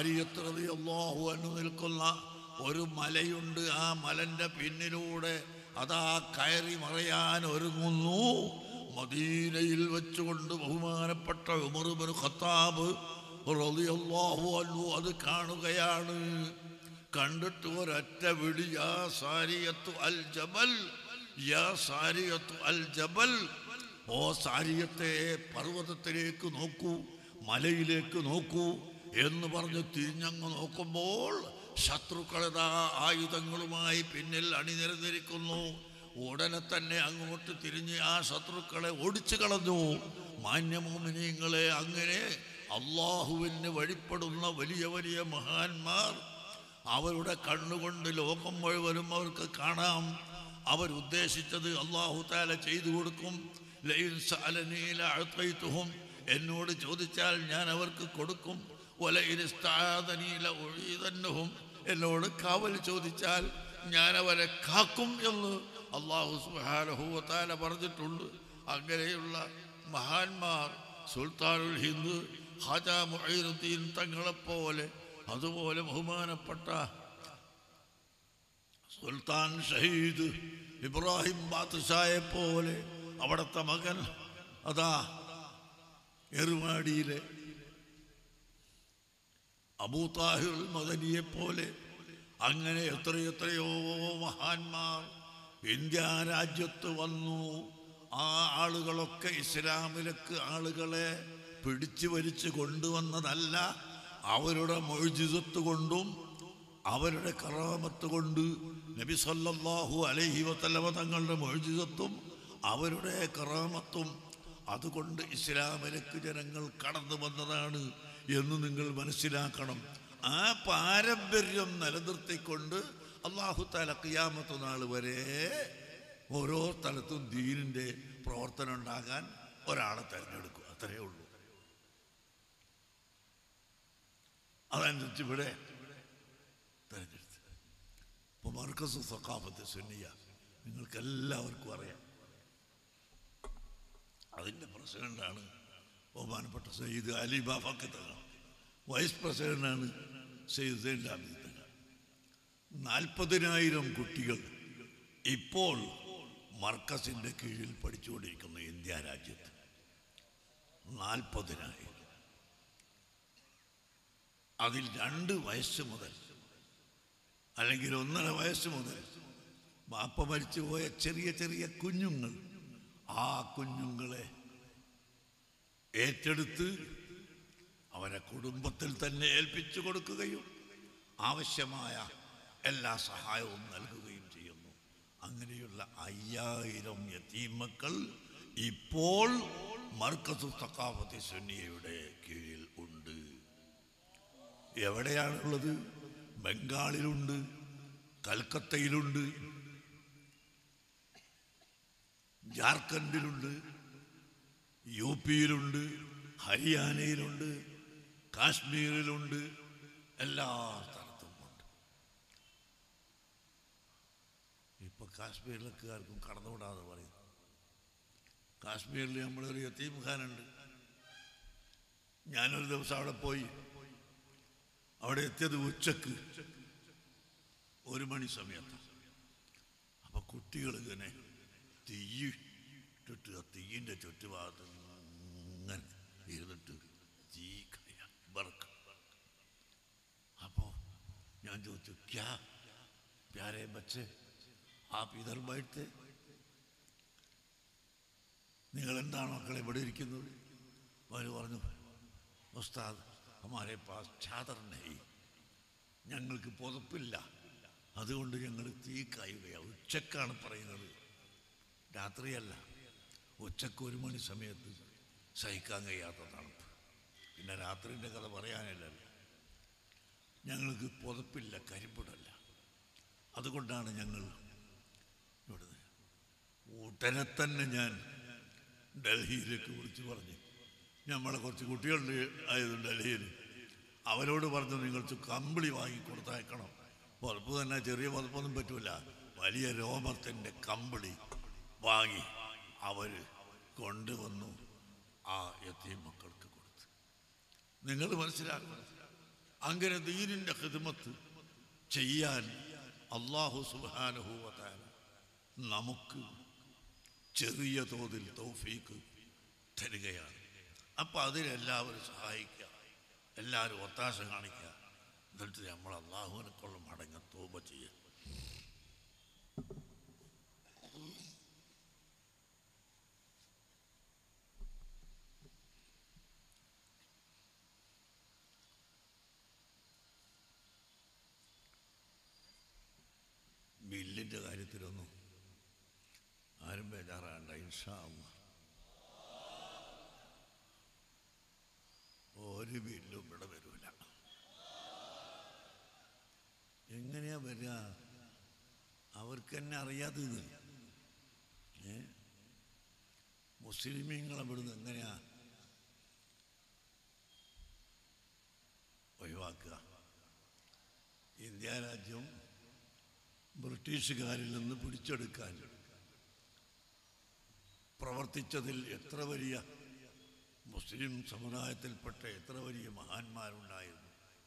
സാരിയത്രതി അള്ളാഹു അനു നിൽക്കുന്ന ഒരു മലയുണ്ട് ആ മലൻ്റെ പിന്നിലൂടെ അതാ കയറി മറയാൻ ഒരുങ്ങുന്നു മദീനയിൽ വെച്ചുകൊണ്ട് ബഹുമാനപ്പെട്ട ഉമറുബനു ഖത്താബ് റളിയല്ലാഹു അൻഹു അത് കാണുകയാണ് കണ്ടിട്ട് ഒരൊറ്റ വിളി യാ സാരിയത്തു അൽ ജബൽ യാ സാരിയത്തു അൽ ജബൽ ഓ സാരിയത്തെ പർവ്വതത്തിലേക്ക് നോക്കൂ മലയിലേക്ക് നോക്കൂ എന്ന് പറഞ്ഞ് തിരിഞ്ഞങ്ങ് നോക്കുമ്പോൾ ശത്രുക്കളതാ ആയുധങ്ങളുമായി പിന്നിൽ അണിനിരന്നിരിക്കുന്നു ഉടനെ തന്നെ അങ്ങോട്ട് തിരിഞ്ഞ് ആ ശത്രുക്കളെ ഓടിച്ചു കളഞ്ഞു മാന്യമോമിനിയങ്ങളെ അങ്ങനെ അള്ളാഹുവിന് വഴിപ്പെടുന്ന വലിയ വലിയ മഹാന്മാർ അവരുടെ കണ്ണുകൊണ്ട് ലോകം മുഴുവനും അവർക്ക് കാണാം അവരുദ്ദേശിച്ചത് അള്ളാഹു താല ചെയ്തു കൊടുക്കും ലൈൻ സഅലനീല അഅ്തൈതുഹും. എന്നോട് ചോദിച്ചാൽ ഞാൻ അവർക്ക് കൊടുക്കും ഒലയിനിസ്താദനീല ഒഴീതന്നഹും എന്നോട് കാവൽ ചോദിച്ചാൽ ഞാൻ അവരെ കാക്കും എന്ന് അള്ളാഹു സുഹാനഹുവത്താല പറഞ്ഞിട്ടുണ്ട് അങ്ങനെയുള്ള മഹാന്മാർ സുൽത്താനുൽ ഹിന്ദ് ഹാജ മുഹീറുദ്ദീൻ തങ്ങളെപ്പോലെ അതുപോലെ ബഹുമാനപ്പെട്ട സുൽത്താൻ ഷഹീദ് ഇബ്രാഹിം ബാദ്ഷായെ പോലെ അവിടുത്തെ മകൻ അതാ എറുവാടിയിലെ അബൂ താഹിർ മദനിയെ പോലെ അങ്ങനെ എത്രയെത്രയോ മഹാന്മാർ ഇന്ത്യ രാജ്യത്ത് വന്നു ആ ആളുകളൊക്കെ ഇസ്ലാമിലേക്ക് ആളുകളെ പിടിച്ചു വലിച്ചു കൊണ്ടുവന്നതല്ല അവരുടെ മൊഴിജിതത്ത് കൊണ്ടും അവരുടെ കറാമത്ത് കൊണ്ട് നബി സല്ലല്ലാഹു അലൈഹി വസല്ലമ തങ്ങളുടെ മൊഴിജിതത്തും അവരുടെ കറാമത്തും അതുകൊണ്ട് ഇസ്ലാമിലേക്ക് ജനങ്ങൾ കടന്നു വന്നതാണ് എന്ന് നിങ്ങൾ മനസ്സിലാക്കണം ആ പാരമ്പര്യം നിലനിർത്തിക്കൊണ്ട് അള്ളാഹു താല ഖിയാമത്ത് നാൾ വരെ ഓരോ സ്ഥലത്തും ദീനിൻ്റെ പ്രവർത്തനം ഉണ്ടാകാൻ ഒരാളെ തിരഞ്ഞെടുക്കും അത്രയേ ഉള്ളൂ അതനുസരിച്ച് ഇവിടെ തിരഞ്ഞെടുത്ത് ഇപ്പോൾ മർക്കസ് സക്കാഫത്ത് സുന്നിയ നിങ്ങൾക്ക് എല്ലാവർക്കും അറിയാം അതിൻ്റെ പ്രസിഡന്റാണ് ബഹുമാനപ്പെട്ട സയ്യിദ് അലി ബാഫക്കത്ത് വൈസ് പ്രസിഡന്റാണ് സയ്യിദ് സൈൻ ലാബി തങ്ങൾ നാൽപ്പതിനായിരം കുട്ടികൾ ഇപ്പോൾ മർക്കസിൻ്റെ കീഴിൽ പഠിച്ചുകൊണ്ടിരിക്കുന്നു ഇന്ത്യ രാജ്യത്ത് നാൽപ്പതിനായിരം അതിൽ രണ്ട് വയസ്സ് മുതൽ അല്ലെങ്കിൽ ഒന്നര വയസ്സ് മുതൽ ബാപ്പ മരിച്ചു പോയ ചെറിയ ചെറിയ കുഞ്ഞുങ്ങൾ ആ കുഞ്ഞുങ്ങളെ ഏറ്റെടുത്ത് അവരെ കുടുംബത്തിൽ തന്നെ ഏൽപ്പിച്ചു കൊടുക്കുകയും ആവശ്യമായ എല്ലാ സഹായവും നൽകുകയും ചെയ്യുന്നു അങ്ങനെയുള്ള അയ്യായിരം യതീമക്കൾ ഇപ്പോൾ മർക്കസു തക്കാവത്തി സുന്നിയയുടെ കീഴിൽ ഉണ്ട് എവിടെയാണുള്ളത് ബംഗാളിലുണ്ട് കൽക്കത്തയിലുണ്ട് ജാർഖണ്ഡിലുണ്ട് യു പിയിലുണ്ട് ഹരിയാനയിലുണ്ട് കാശ്മീരിലുണ്ട് എല്ലാ സ്ഥലത്തും ഉണ്ട് ഇപ്പൊ കാശ്മീരിലൊക്കെ ആർക്കും കടന്നുവിടാതെ പറയുന്നു കാശ്മീരിൽ നമ്മളൊരു യത്തീം ഖാനുണ്ട് ഞാനൊരു ദിവസം അവിടെ പോയി അവിടെ എത്തിയത് ഉച്ചക്ക് ഒരു മണി സമയത്ത് അപ്പൊ കുട്ടികൾ ഇങ്ങനെ തീ ഇട്ടിട്ട് ആ തീയിൻ്റെ ചുറ്റുഭാഗത്ത് ഇങ്ങനെ ഇരുന്നിട്ട് തീ കയ ബർക്ക് അപ്പോ ഞാൻ ചോദിച്ചു ക്യാ പ്യാരെ ബച്ചെ ആപ്പ് ഇതർ ബൈഠത്തെ നിങ്ങൾ എന്താണ് മക്കളെ ഇവിടെ ഇരിക്കുന്നത് അവർ പറഞ്ഞു ഉസ്താദ് ഹമാരെ പാസ് ചാദർ നഹി ഞങ്ങൾക്ക് പുതപ്പില്ല അതുകൊണ്ട് ഞങ്ങൾ തീ കായുകയാണ് ഉച്ചക്കാണ് പറയുന്നത് രാത്രിയല്ല ഉച്ചക്ക് ഒരു മണി സമയത്ത് സഹിക്കാൻ കഴിയാത്ത തണുപ്പ് പിന്നെ രാത്രിൻ്റെ കഥ പറയാനില്ലല്ലോ ഞങ്ങൾക്ക് പുതപ്പില്ല കരിപ്പിടല്ല അതുകൊണ്ടാണ് ഞങ്ങൾ ഇവിടുന്ന് ഉടനെ തന്നെ ഞാൻ ഡൽഹിയിലേക്ക് വിളിച്ചു പറഞ്ഞു നമ്മളെ കുറച്ച് കുട്ടികളുണ്ട് ആയത് ഡൽഹിയിൽ അവരോട് പറഞ്ഞു നിങ്ങൾക്ക് കമ്പിളി വാങ്ങി കൊടുത്തയക്കണം പുതപ്പ് തന്നെ ചെറിയ പുതപ്പൊന്നും പറ്റൂല വലിയ രോമത്തിൻ്റെ കമ്പിളി വാങ്ങി അവർ കൊണ്ടുവന്നു ആ യത്തീം മക്കൾക്ക് കൊടുത്തു നിങ്ങൾ മനസ്സിലാക്കണം അങ്ങനെ ദീനിൻ്റെ ഹിദ്മത്ത് ചെയ്യാൻ അള്ളാഹു സുബാനുഭൂവത്താല നമുക്ക് ചെറിയ തോതിൽ തൗഫീക്ക് തരികയാണ് അപ്പം അതിനെല്ലാവരും സഹായിക്കുക എല്ലാവരും ഒത്താശ കാണിക്കുക എന്നിട്ട് നമ്മൾ അള്ളാഹുവിനെക്കുള്ള മടങ്ങ തോപ ചെയ്യുക ബില്ലിൻ്റെ കാര്യത്തിലൊന്നും ആരും ബേജാറാകണ്ട ഇൻഷാ അല്ലാ. ഒരു ബില്ലും ഇവിടെ വരൂല എങ്ങനെയാ വരിക അവർക്ക് തന്നെ അറിയാത്തത് ഏ മുസ്ലിമീങ്ങളെ ഇവിടുന്ന് എങ്ങനെയാ ഒഴിവാക്കുക ഇന്ത്യ രാജ്യം ബ്രിട്ടീഷുകാരിൽ നിന്ന് പിടിച്ചെടുക്കാൻ പ്രവർത്തിച്ചതിൽ എത്ര വലിയ മുസ്ലിം സമുദായത്തിൽപ്പെട്ട എത്ര വലിയ മഹാന്മാരുണ്ടായിരുന്നു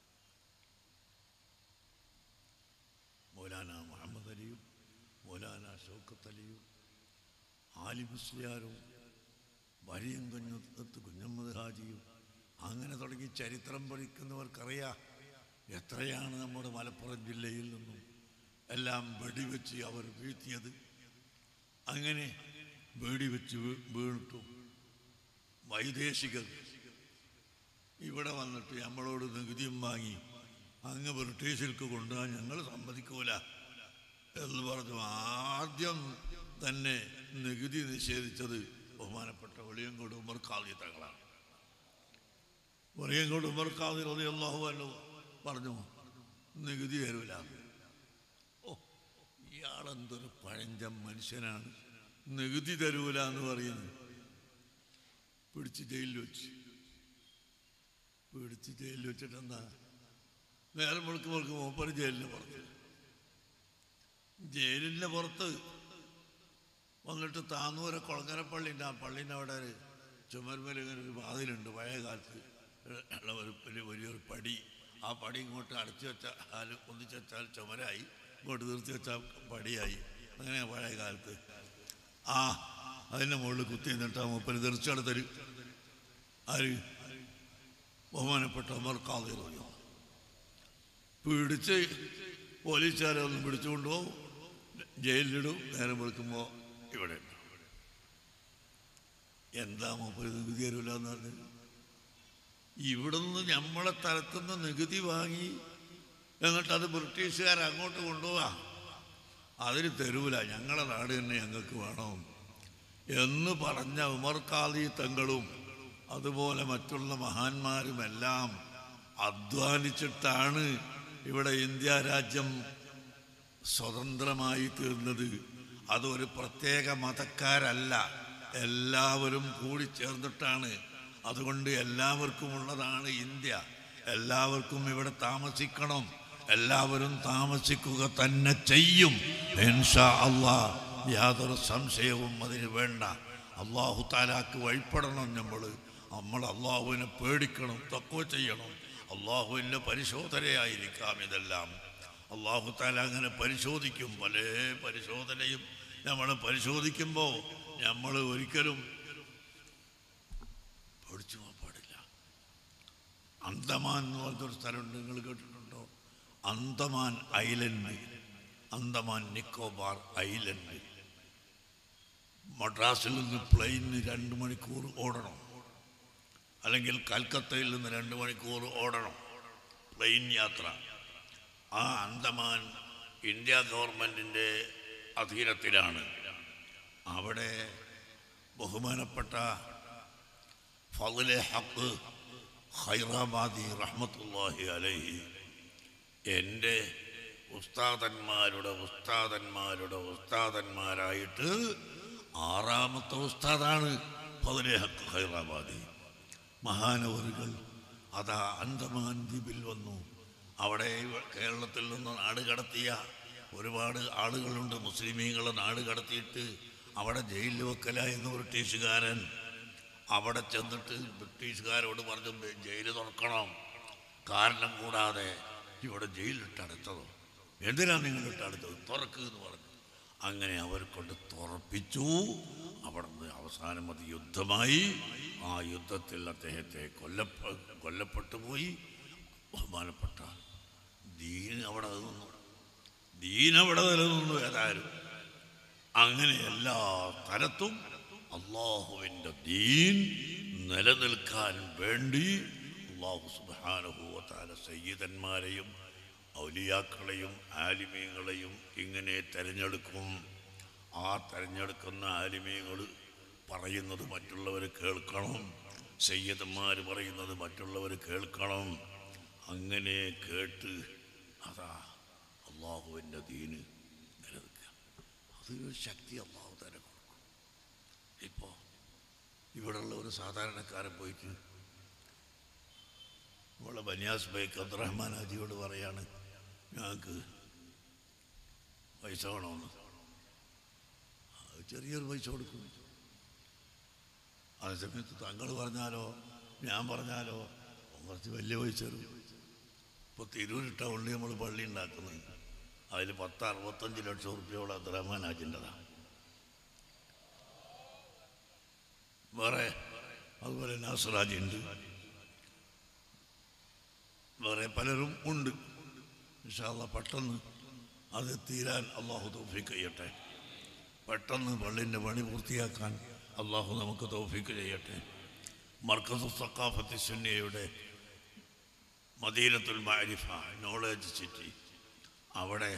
മൗലാന മുഹമ്മദ് അലിയും മൗലാന ഷൗക്കത്ത് അലിയും ആലി മുസ്ലിയാരും വലിയം കുഞ്ഞത്ത് കുഞ്ഞമ്മദ് ഹാജിയും അങ്ങനെ തുടങ്ങി ചരിത്രം പഠിക്കുന്നവർക്കറിയാം എത്രയാണ് നമ്മുടെ മലപ്പുറം ജില്ലയിൽ നിന്നും എല്ലാം വെടിവെച്ച് അവർ വീഴ്ത്തിയത് അങ്ങനെ വെടിവെച്ച് വീ- വീണിട്ടു വൈദേശികർ ഇവിടെ വന്നിട്ട് നമ്മളോട് നികുതിയും വാങ്ങി അങ്ങ് ബ്രിട്ടീഷിലേക്ക് കൊണ്ടുപോകാൻ ഞങ്ങൾ സമ്മതിക്കൂല എന്ന് പറഞ്ഞു ആദ്യം തന്നെ നികുതി നിഷേധിച്ചത് ബഹുമാനപ്പെട്ട വെളിയങ്കോട് ഉമർ ഖാദി തങ്ങളാണ് വെളിയങ്കോട് ഉമർ ഖാദി റളിയല്ലാഹു അൻഹു പറഞ്ഞു നികുതി തരൂല ഓ ഇയാളെന്തൊരു പഴഞ്ചൻ മനുഷ്യനാണ് നികുതി തരൂല എന്ന് പറയുന്നു പിടിച്ച് ജയിലിൽ വെച്ച് പിടിച്ച് ജയിലിൽ വെച്ചിട്ട് എന്താ നേരം മുഴുക്ക് മുഴുക്ക് മൂപ്പര് ജയിലിന് പുറത്ത് ജയിലിൻ്റെ പുറത്ത് വന്നിട്ട് താന്നൂരെ കൊളങ്ങരപ്പള്ളിൻ്റെ ആ പള്ളീൻ്റെ അവിടെ ഒരു ചുമരുമേൽ ഇങ്ങനെ ഒരു വാതിലുണ്ട് പഴയ കാലത്ത് ഉള്ള ഒരു വലിയ വലിയൊരു പടി ആ പടി ഇങ്ങോട്ട് അടച്ചു വെച്ചാൽ ഒന്നിച്ച് വെച്ചാൽ ചുമരായി ഇങ്ങോട്ട് നിർത്തി വെച്ചാൽ പടിയായി അങ്ങനെ പഴയ കാലത്ത് ആ അതിൻ്റെ മുകളിൽ കുത്തി നിന്നിട്ട് ആ മുപ്പര് തെറിച്ചെടുത്തൊരു ആര് ബഹുമാനപ്പെട്ട ഉമർ ഖാദി പറഞ്ഞു പിടിച്ച് പോലീസുകാരെ ഒന്ന് പിടിച്ചുകൊണ്ട് പോകും ജയിലിലിടും നേരം വെളുക്കുമ്പോൾ ഇവിടെ ഉണ്ട്. എന്താ മൂപ്പര് നികുതി തരൂല എന്ന് പറഞ്ഞത് ഇവിടുന്ന് നമ്മളെ തലത്തുനിന്ന് നികുതി വാങ്ങി എന്നിട്ട് അത് ബ്രിട്ടീഷുകാർ അങ്ങോട്ട് കൊണ്ടുപോവാ അതിന് തരൂല ഞങ്ങളെ നാട് തന്നെ ഞങ്ങൾക്ക് വേണം എന്ന് പറഞ്ഞ ഉമർ ഖാദി തങ്ങളും അതുപോലെ മറ്റുള്ള മഹാന്മാരുമെല്ലാം അധ്വാനിച്ചിട്ടാണ് ഇവിടെ ഇന്ത്യ രാജ്യം സ്വതന്ത്രമായി തീർന്നത് അതൊരു പ്രത്യേക മതക്കാരല്ല എല്ലാവരും കൂടി ചേർന്നിട്ടാണ് അതുകൊണ്ട് എല്ലാവർക്കും ഉള്ളതാണ് ഇന്ത്യ എല്ലാവർക്കും ഇവിടെ താമസിക്കണം എല്ലാവരും താമസിക്കുക തന്നെ ചെയ്യും ഇൻഷാ അള്ളാ യാതൊരു സംശയവും അതിന് വേണ്ട അള്ളാഹു താലാക്ക് വഴിപ്പെടണം നമ്മൾ നമ്മൾ അള്ളാഹുവിനെ പേടിക്കണം തക്കുവ ചെയ്യണം അള്ളാഹുവിൻ്റെ പരിശോധനയായിരിക്കാം ഇതെല്ലാം അള്ളാഹു താല അങ്ങനെ പരിശോധിക്കും പല പരിശോധനയും നമ്മൾ പരിശോധിക്കുമ്പോൾ നമ്മൾ ഒരിക്കലും പേടിച്ചു പോകാൻ പാടില്ല അന്തമാൻ എന്ന് പറഞ്ഞൊരു സ്ഥലമുണ്ട് നിങ്ങൾ കേട്ടിട്ടുണ്ടോ അന്തമാൻ ഐലൻഡ് അന്തമാൻ നിക്കോബാർ ഐലൻഡ് മദ്രാസിൽ നിന്ന് പ്ലെയിനിന് രണ്ട് മണിക്കൂർ ഓടണം അല്ലെങ്കിൽ കൽക്കത്തയിൽ നിന്ന് രണ്ട് മണിക്കൂർ ഓടണം പ്ലെയിൻ യാത്ര ആ അന്തമാൻ ഇന്ത്യ ഗവൺമെൻറ്റിൻ്റെ അധീനത്തിലാണ് അവിടെ ബഹുമാനപ്പെട്ട ഫضലെ ഹക്ക് ഹൈറാബാദി റഹ്മത്തുല്ലാഹി അലൈഹി എൻ്റെ ഉസ്താദന്മാരുടെ ഉസ്താദന്മാരുടെ ഉസ്താദന്മാരായിട്ട് ആറാമത്തെ ഉസ്താദാണ് ഫضലെ ഹക്ക് ഹൈറാബാദി മഹാനവറുകൾ അതാ അന്തമാൻ ദ്വീപിൽ വന്നു അവിടെ കേരളത്തിൽ നിന്ന് നാട് കടത്തിയ ഒരുപാട് ആളുകളുണ്ട് മുസ്ലിമീങ്ങളെ നാട് കടത്തിയിട്ട് അവിടെ ജയിലിൽ വെക്കല എന്ന് ബ്രിട്ടീഷുകാരൻ അവിടെ ചെന്നിട്ട് ബ്രിട്ടീഷുകാരോട് പറഞ്ഞു ജയിൽ തുറക്കണം കാരണം കൂടാതെ ഇവിടെ ജയിലിട്ട് അടച്ചതോ എന്തിനാണ് നിങ്ങൾ ഇട്ട് അടച്ചത് തുറക്ക് എന്ന് പറഞ്ഞു അങ്ങനെ അവർ കൊണ്ട് തുറപ്പിച്ചു അവിടുന്ന് അവസാനം അത് യുദ്ധമായി ആ യുദ്ധത്തിൽ അദ്ദേഹത്തെ കൊല്ലപ്പ കൊല്ലപ്പെട്ടു പോയി ബഹുമാനപ്പെട്ട ദീൻ അവിടെ നിന്നു ദീൻ അവിടെ നിലനിന്നു ഏതായാലും അങ്ങനെ എല്ലാ തരത്തും അള്ളാഹുവിൻ്റെ ദീൻ നിലനിൽക്കാൻ വേണ്ടി അള്ളാഹു സുബാനുഭൂവത്താല സയ്യിദന്മാരെയും ഔലിയാക്കളെയും ആലിമീങ്ങളെയും ഇങ്ങനെ തിരഞ്ഞെടുക്കും ആ തിരഞ്ഞെടുക്കുന്ന ആലിമീങ്ങൾ പറയുന്നത് മറ്റുള്ളവർ കേൾക്കണം സയ്യദന്മാർ പറയുന്നത് മറ്റുള്ളവർ കേൾക്കണം അങ്ങനെ കേട്ട് അതാ അള്ളാഹുവിൻ്റെ ദീന് നിലനിൽക്കുക അതൊരു ശക്തി അള്ളാഹു തന്നെ കൊടുക്കും ഇപ്പോൾ ഇവിടെയുള്ള ഒരു സാധാരണക്കാരൻ പോയിട്ട് ഇവിടെ ബനിയാസ് ബൈക്ക് അബ്ദുറഹ്മാൻ ഹാജിയോട് പറയാണ് ഞങ്ങൾക്ക് പൈസ വേണമെന്ന് അത് ചെറിയൊരു പൈസ കൊടുക്കും അതേ സമയത്ത് തങ്ങൾ പറഞ്ഞാലോ ഞാൻ പറഞ്ഞാലോ അവൻ കുറച്ച് വലിയ പൈസ തരും ഇപ്പോൾ തിരൂർ ടൗണിൽ നമ്മൾ പള്ളി ഉണ്ടാക്കുന്നത് അതിൽ പത്ത് അറുപത്തഞ്ച് ലക്ഷം റുപ്യോളം അബ്ദുറഹ്മാൻ ഹാജിൻ്റെതാണ് വേറെ അതുപോലെ നാസറാജി ഉണ്ട് വേറെ പലരും ഉണ്ട് ഇൻഷാല്ല പെട്ടെന്ന് അത് തീരാൻ അള്ളാഹു തൗഫീക്ക് ചെയ്യട്ടെ പെട്ടെന്ന് പള്ളിൻ്റെ പണി പൂർത്തിയാക്കാൻ അള്ളാഹു നമുക്ക് തൗഫീക്ക് ചെയ്യട്ടെ മർക്കസു സക്കാഫത്ത് സുന്നിയയുടെ മദീനത്തുൽ മാരിഫ നോളജ് സിറ്റി അവിടെ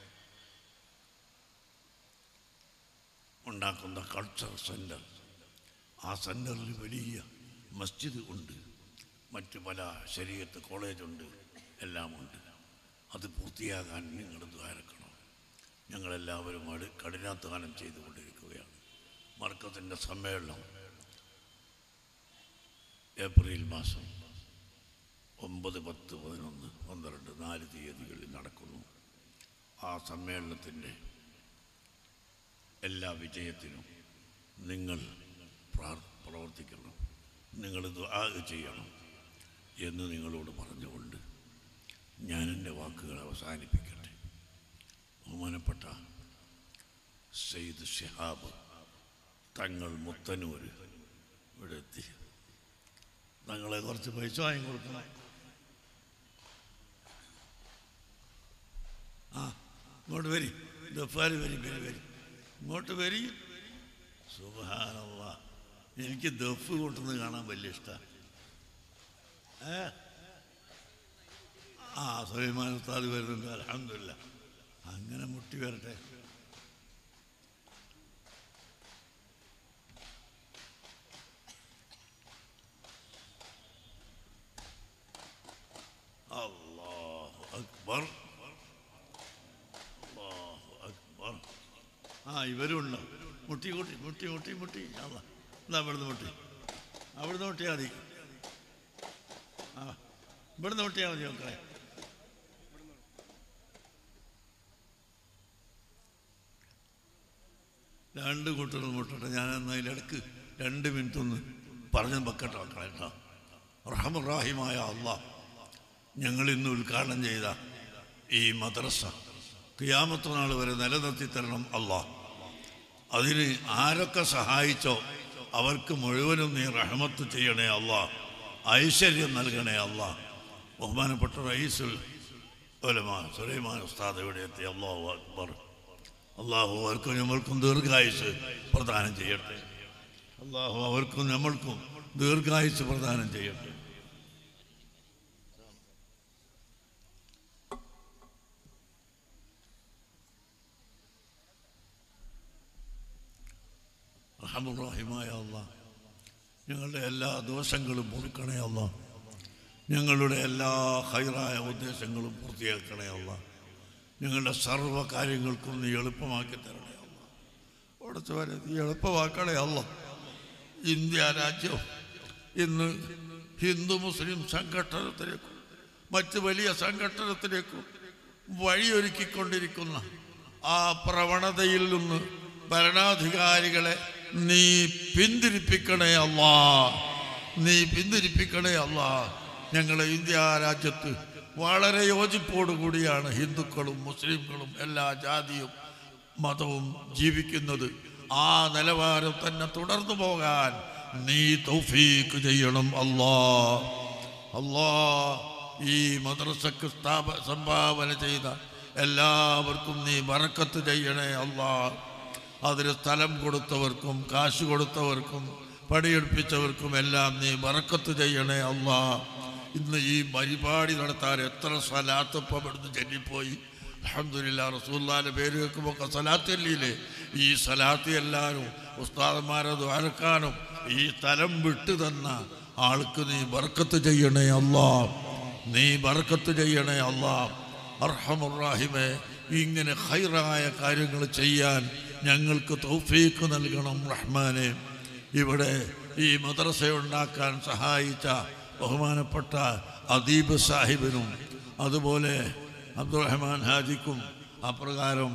ഉണ്ടാക്കുന്ന കൾച്ചർ സെൻറ്റർ ആ സെൻറ്ററിൽ വലിയ മസ്ജിദ് ഉണ്ട് മറ്റ് പല ശരീരത്ത് കോളേജുണ്ട് എല്ലാമുണ്ട് അത് പൂർത്തിയാകാൻ നിങ്ങൾ ദ്വാരക്കണം ഞങ്ങളെല്ലാവരും അട് കഠിനാധ്വാനം ചെയ്തുകൊണ്ടിരിക്കുകയാണ് മർക്കത്തിൻ്റെ സമ്മേളനം ഏപ്രിൽ മാസം ഒമ്പത് പത്ത് പതിനൊന്ന് പന്ത്രണ്ട് നാല് തീയതികളിൽ നടക്കുന്നു ആ സമ്മേളനത്തിൻ്റെ എല്ലാ വിജയത്തിനും നിങ്ങൾ പ്രാർ- പ്രവർത്തിക്കണം നിങ്ങൾ ദുആ ചെയ്യണം എന്ന് നിങ്ങളോട് പറഞ്ഞുകൊണ്ട് ഞാൻ എൻ്റെ വാക്കുകൾ അവസാനിപ്പിക്കട്ടെ ബഹുമാനപ്പെട്ട സെയ്ദ് ഷിഹാബ് തങ്ങൾ മുത്തനൂർ ഇവിടെ എത്തി തങ്ങളെ കുറച്ച് പൈസ വാങ്ങി കൊടുക്കണം ആ ഇങ്ങോട്ട് വരി ദഫാര് വരി വരി വരി ഇങ്ങോട്ട് വരി സുബാനല്ല എനിക്ക് ദഫ് കൊട്ടുന്നത് കാണാൻ വലിയ ഇഷ്ടമാണ് ഏ ആ സുലൈമാൻ ഉസ്താദ് വരുന്നുണ്ട് അലഹമില്ല അങ്ങനെ മുട്ടി വരട്ടെ അല്ലാഹു അക്ബർ അല്ലാഹു അക്ബർ ആ ഇവരുണ്ട് മുട്ടി കൂട്ടി മുട്ടി മുട്ടി മുട്ടി അല്ല എന്നാ ഇവിടുന്ന് മുട്ടി അവിടുന്ന് മുട്ടിയാൽ മതി ആ ഇവിടുന്ന് മുട്ടിയാൽ മതി മക്കളെ രണ്ട് കൂട്ടരും മുട്ടട്ടെ ഞാൻ എന്നാൽ അതിലിടക്ക് രണ്ട് മിനിറ്റ് ഒന്ന് പറഞ്ഞു വെക്കട്ടെ മക്കളെ കേട്ടോ റഹമുറാഹിമായ അള്ളാഹ് ഞങ്ങൾ ഇന്ന് ഉദ്ഘാടനം ചെയ്ത ഈ മദ്രസ ക്രിയാമത്ത് നാൾ വരെ നിലനിർത്തി തരണം അള്ളാഹ് അതിന് ആരൊക്കെ സഹായിച്ചോ അവർക്ക് മുഴുവനും നീ റഹമത്ത് ചെയ്യണേ അള്ളാഹ് ഐശ്വര്യം നൽകണേ അള്ളാഹ് ബഹുമാനപ്പെട്ട റയീസുൽ ഉലമാ സുലൈമാൻ ഉസ്താദ് ഇവിടെ എത്തി അള്ളാഹു അക്ബർ അള്ളാഹു അവർക്കും നമ്മൾക്കും ദീർഘായുസ് പ്രദാനം ചെയ്യട്ടെ അള്ളാഹു അവർക്കും നമ്മൾക്കും ദീർഘായുസ് പ്രദാനം ചെയ്യട്ടെ റഹമുറാഹിമായ അല്ല ഞങ്ങളുടെ എല്ലാ ദോഷങ്ങളും പൊറുക്കണേ അല്ല ഞങ്ങളുടെ എല്ലാ ഹൈറായ ഉദ്ദേശങ്ങളും പൂർത്തിയാക്കണേ അല്ല ഞങ്ങളുടെ സർവ്വ കാര്യങ്ങൾക്കും നീ എളുപ്പമാക്കി തരണേ അല്ല അവിടുത്തെ വരെ നീ എളുപ്പമാക്കണേ അല്ല ഇന്ത്യ രാജ്യം ഇന്ന് ഹിന്ദു മുസ്ലിം സംഘടനത്തിലേക്കും മറ്റ് വലിയ സംഘടനത്തിലേക്കും വഴിയൊരുക്കിക്കൊണ്ടിരിക്കുന്ന ആ പ്രവണതയിൽ നിന്ന് ഭരണാധികാരികളെ നീ പിന്തിരിപ്പിക്കണേ അല്ലാ നീ പിന്തിരിപ്പിക്കണേ അല്ലാ ഞങ്ങളെ ഇന്ത്യ രാജ്യത്ത് വളരെ യോജിപ്പോടുകൂടിയാണ് ഹിന്ദുക്കളും മുസ്ലിംകളും എല്ലാ ജാതിയും മതവും ജീവിക്കുന്നത് ആ നിലവാരം തന്നെ തുടർന്നു പോകാൻ നീ തൗഫീക്ക് ചെയ്യണം അല്ലാ അല്ലാ ഈ മദ്രസക്ക് സ്ഥാപ സംഭാവന ചെയ്ത എല്ലാവർക്കും നീ ബറക്കത്ത് ചെയ്യണേ അല്ലാ അതിന് സ്ഥലം കൊടുത്തവർക്കും കാശ് കൊടുത്തവർക്കും പണിയെടുപ്പിച്ചവർക്കും എല്ലാം നീ ബറക്കത്ത് ചെയ്യണേ അല്ലാ ഇന്ന് ഈ പരിപാടി നടത്താൻ എത്ര സ്ഥലത്ത് ഇപ്പം ഇവിടുന്ന് ചെല്ലിപ്പോയി അഹമ്മദില്ല റസൂല്ലാൻ്റെ പേര് കേൾക്കുമ്പോൾ ഒക്കെ സലാത്തല്ലേ ഈ സലാത്ത് എല്ലാവരും ഉസ്താദന്മാരെ ദ്വാരക്കാനും ഈ സ്ഥലം വിട്ടു തന്ന ആൾക്ക് നീ ബർക്കത്ത് ചെയ്യണേ അല്ലാ നീ ബർക്കത്ത് ചെയ്യണേ അല്ലാ അർഹമുറാഹിമെ ഇങ്ങനെ ഹൈറായ കാര്യങ്ങൾ ചെയ്യാൻ ഞങ്ങൾക്ക് തൗഫീക്ക് നൽകണം റഹ്മാനെ ഇവിടെ ഈ മദ്രസ ഉണ്ടാക്കാൻ സഹായിച്ച ബഹുമാനപ്പെട്ട അദീബ് സാഹിബിനും അതുപോലെ അബ്ദുറഹ്മാൻ ഹാജിക്കും അപ്രകാരം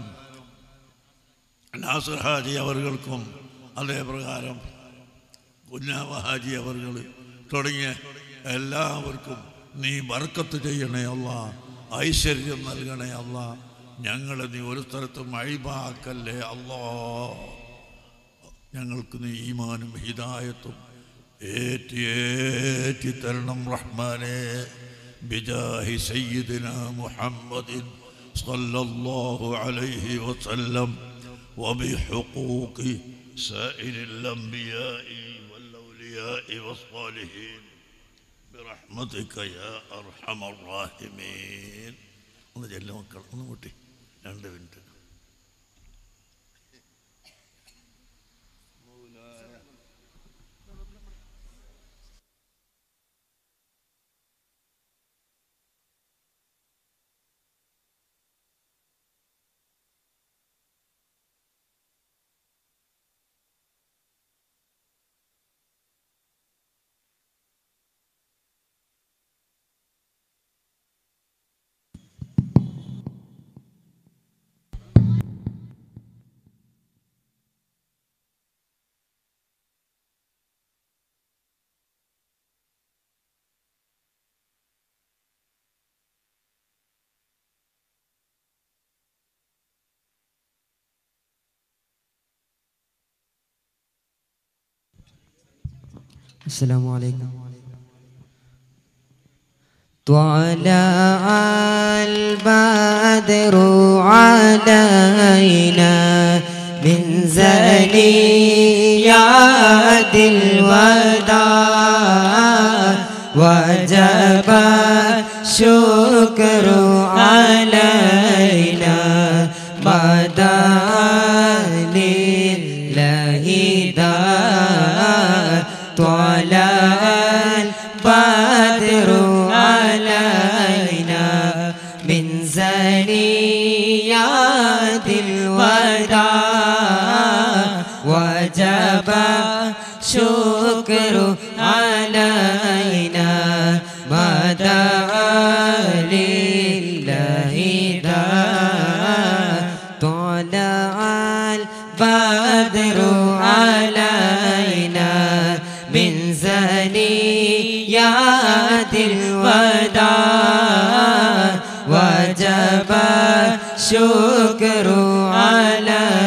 നാസർ ഹാജി അവർകൾക്കും അതേപ്രകാരം കുഞ്ഞാവ ഹാജി അവർകൾ തുടങ്ങിയ എല്ലാവർക്കും നീ ബർക്കത്ത് ചെയ്യണേ അല്ല ഐശ്വര്യം നൽകണേ അല്ല ഞങ്ങളെ നീ ഒരു സ്ഥലത്തും അഴിവാക്കല്ലേ അല്ലോ ഞങ്ങൾക്ക് നീ ഈമാനും ഹിദായത്തും ഏറ്റി ഏറ്റി തരണം റഹ്മാനെ ബിജാഹി സയ്യിദിന മുഹമ്മദിൻ സല്ലല്ലാഹു അലൈഹി വസല്ലം وبحقوق سائر الأنبياء والأولياء والصالحين برحمتك يا أرحم الراحمين ഒന്ന് ചെല്ലു മക്കൾ ഒന്ന് മുട്ടി രണ്ട് മിനിറ്റ് السلام عليكم طلع البدر علينا من زنيات الوداع وجب الشكر علينا مدى لله دار طلع البدر علينا من زنيات الوداع وجب شكر علينا ما دعا لله دار طلع البدر علينا من زنيات الوداع وجب شكر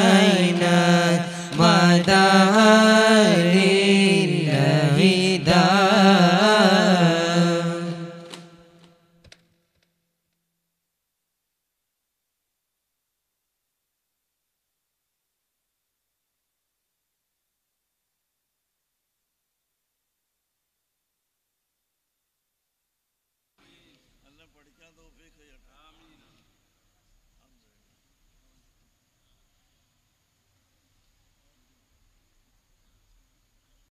علينا ما دعا لله دار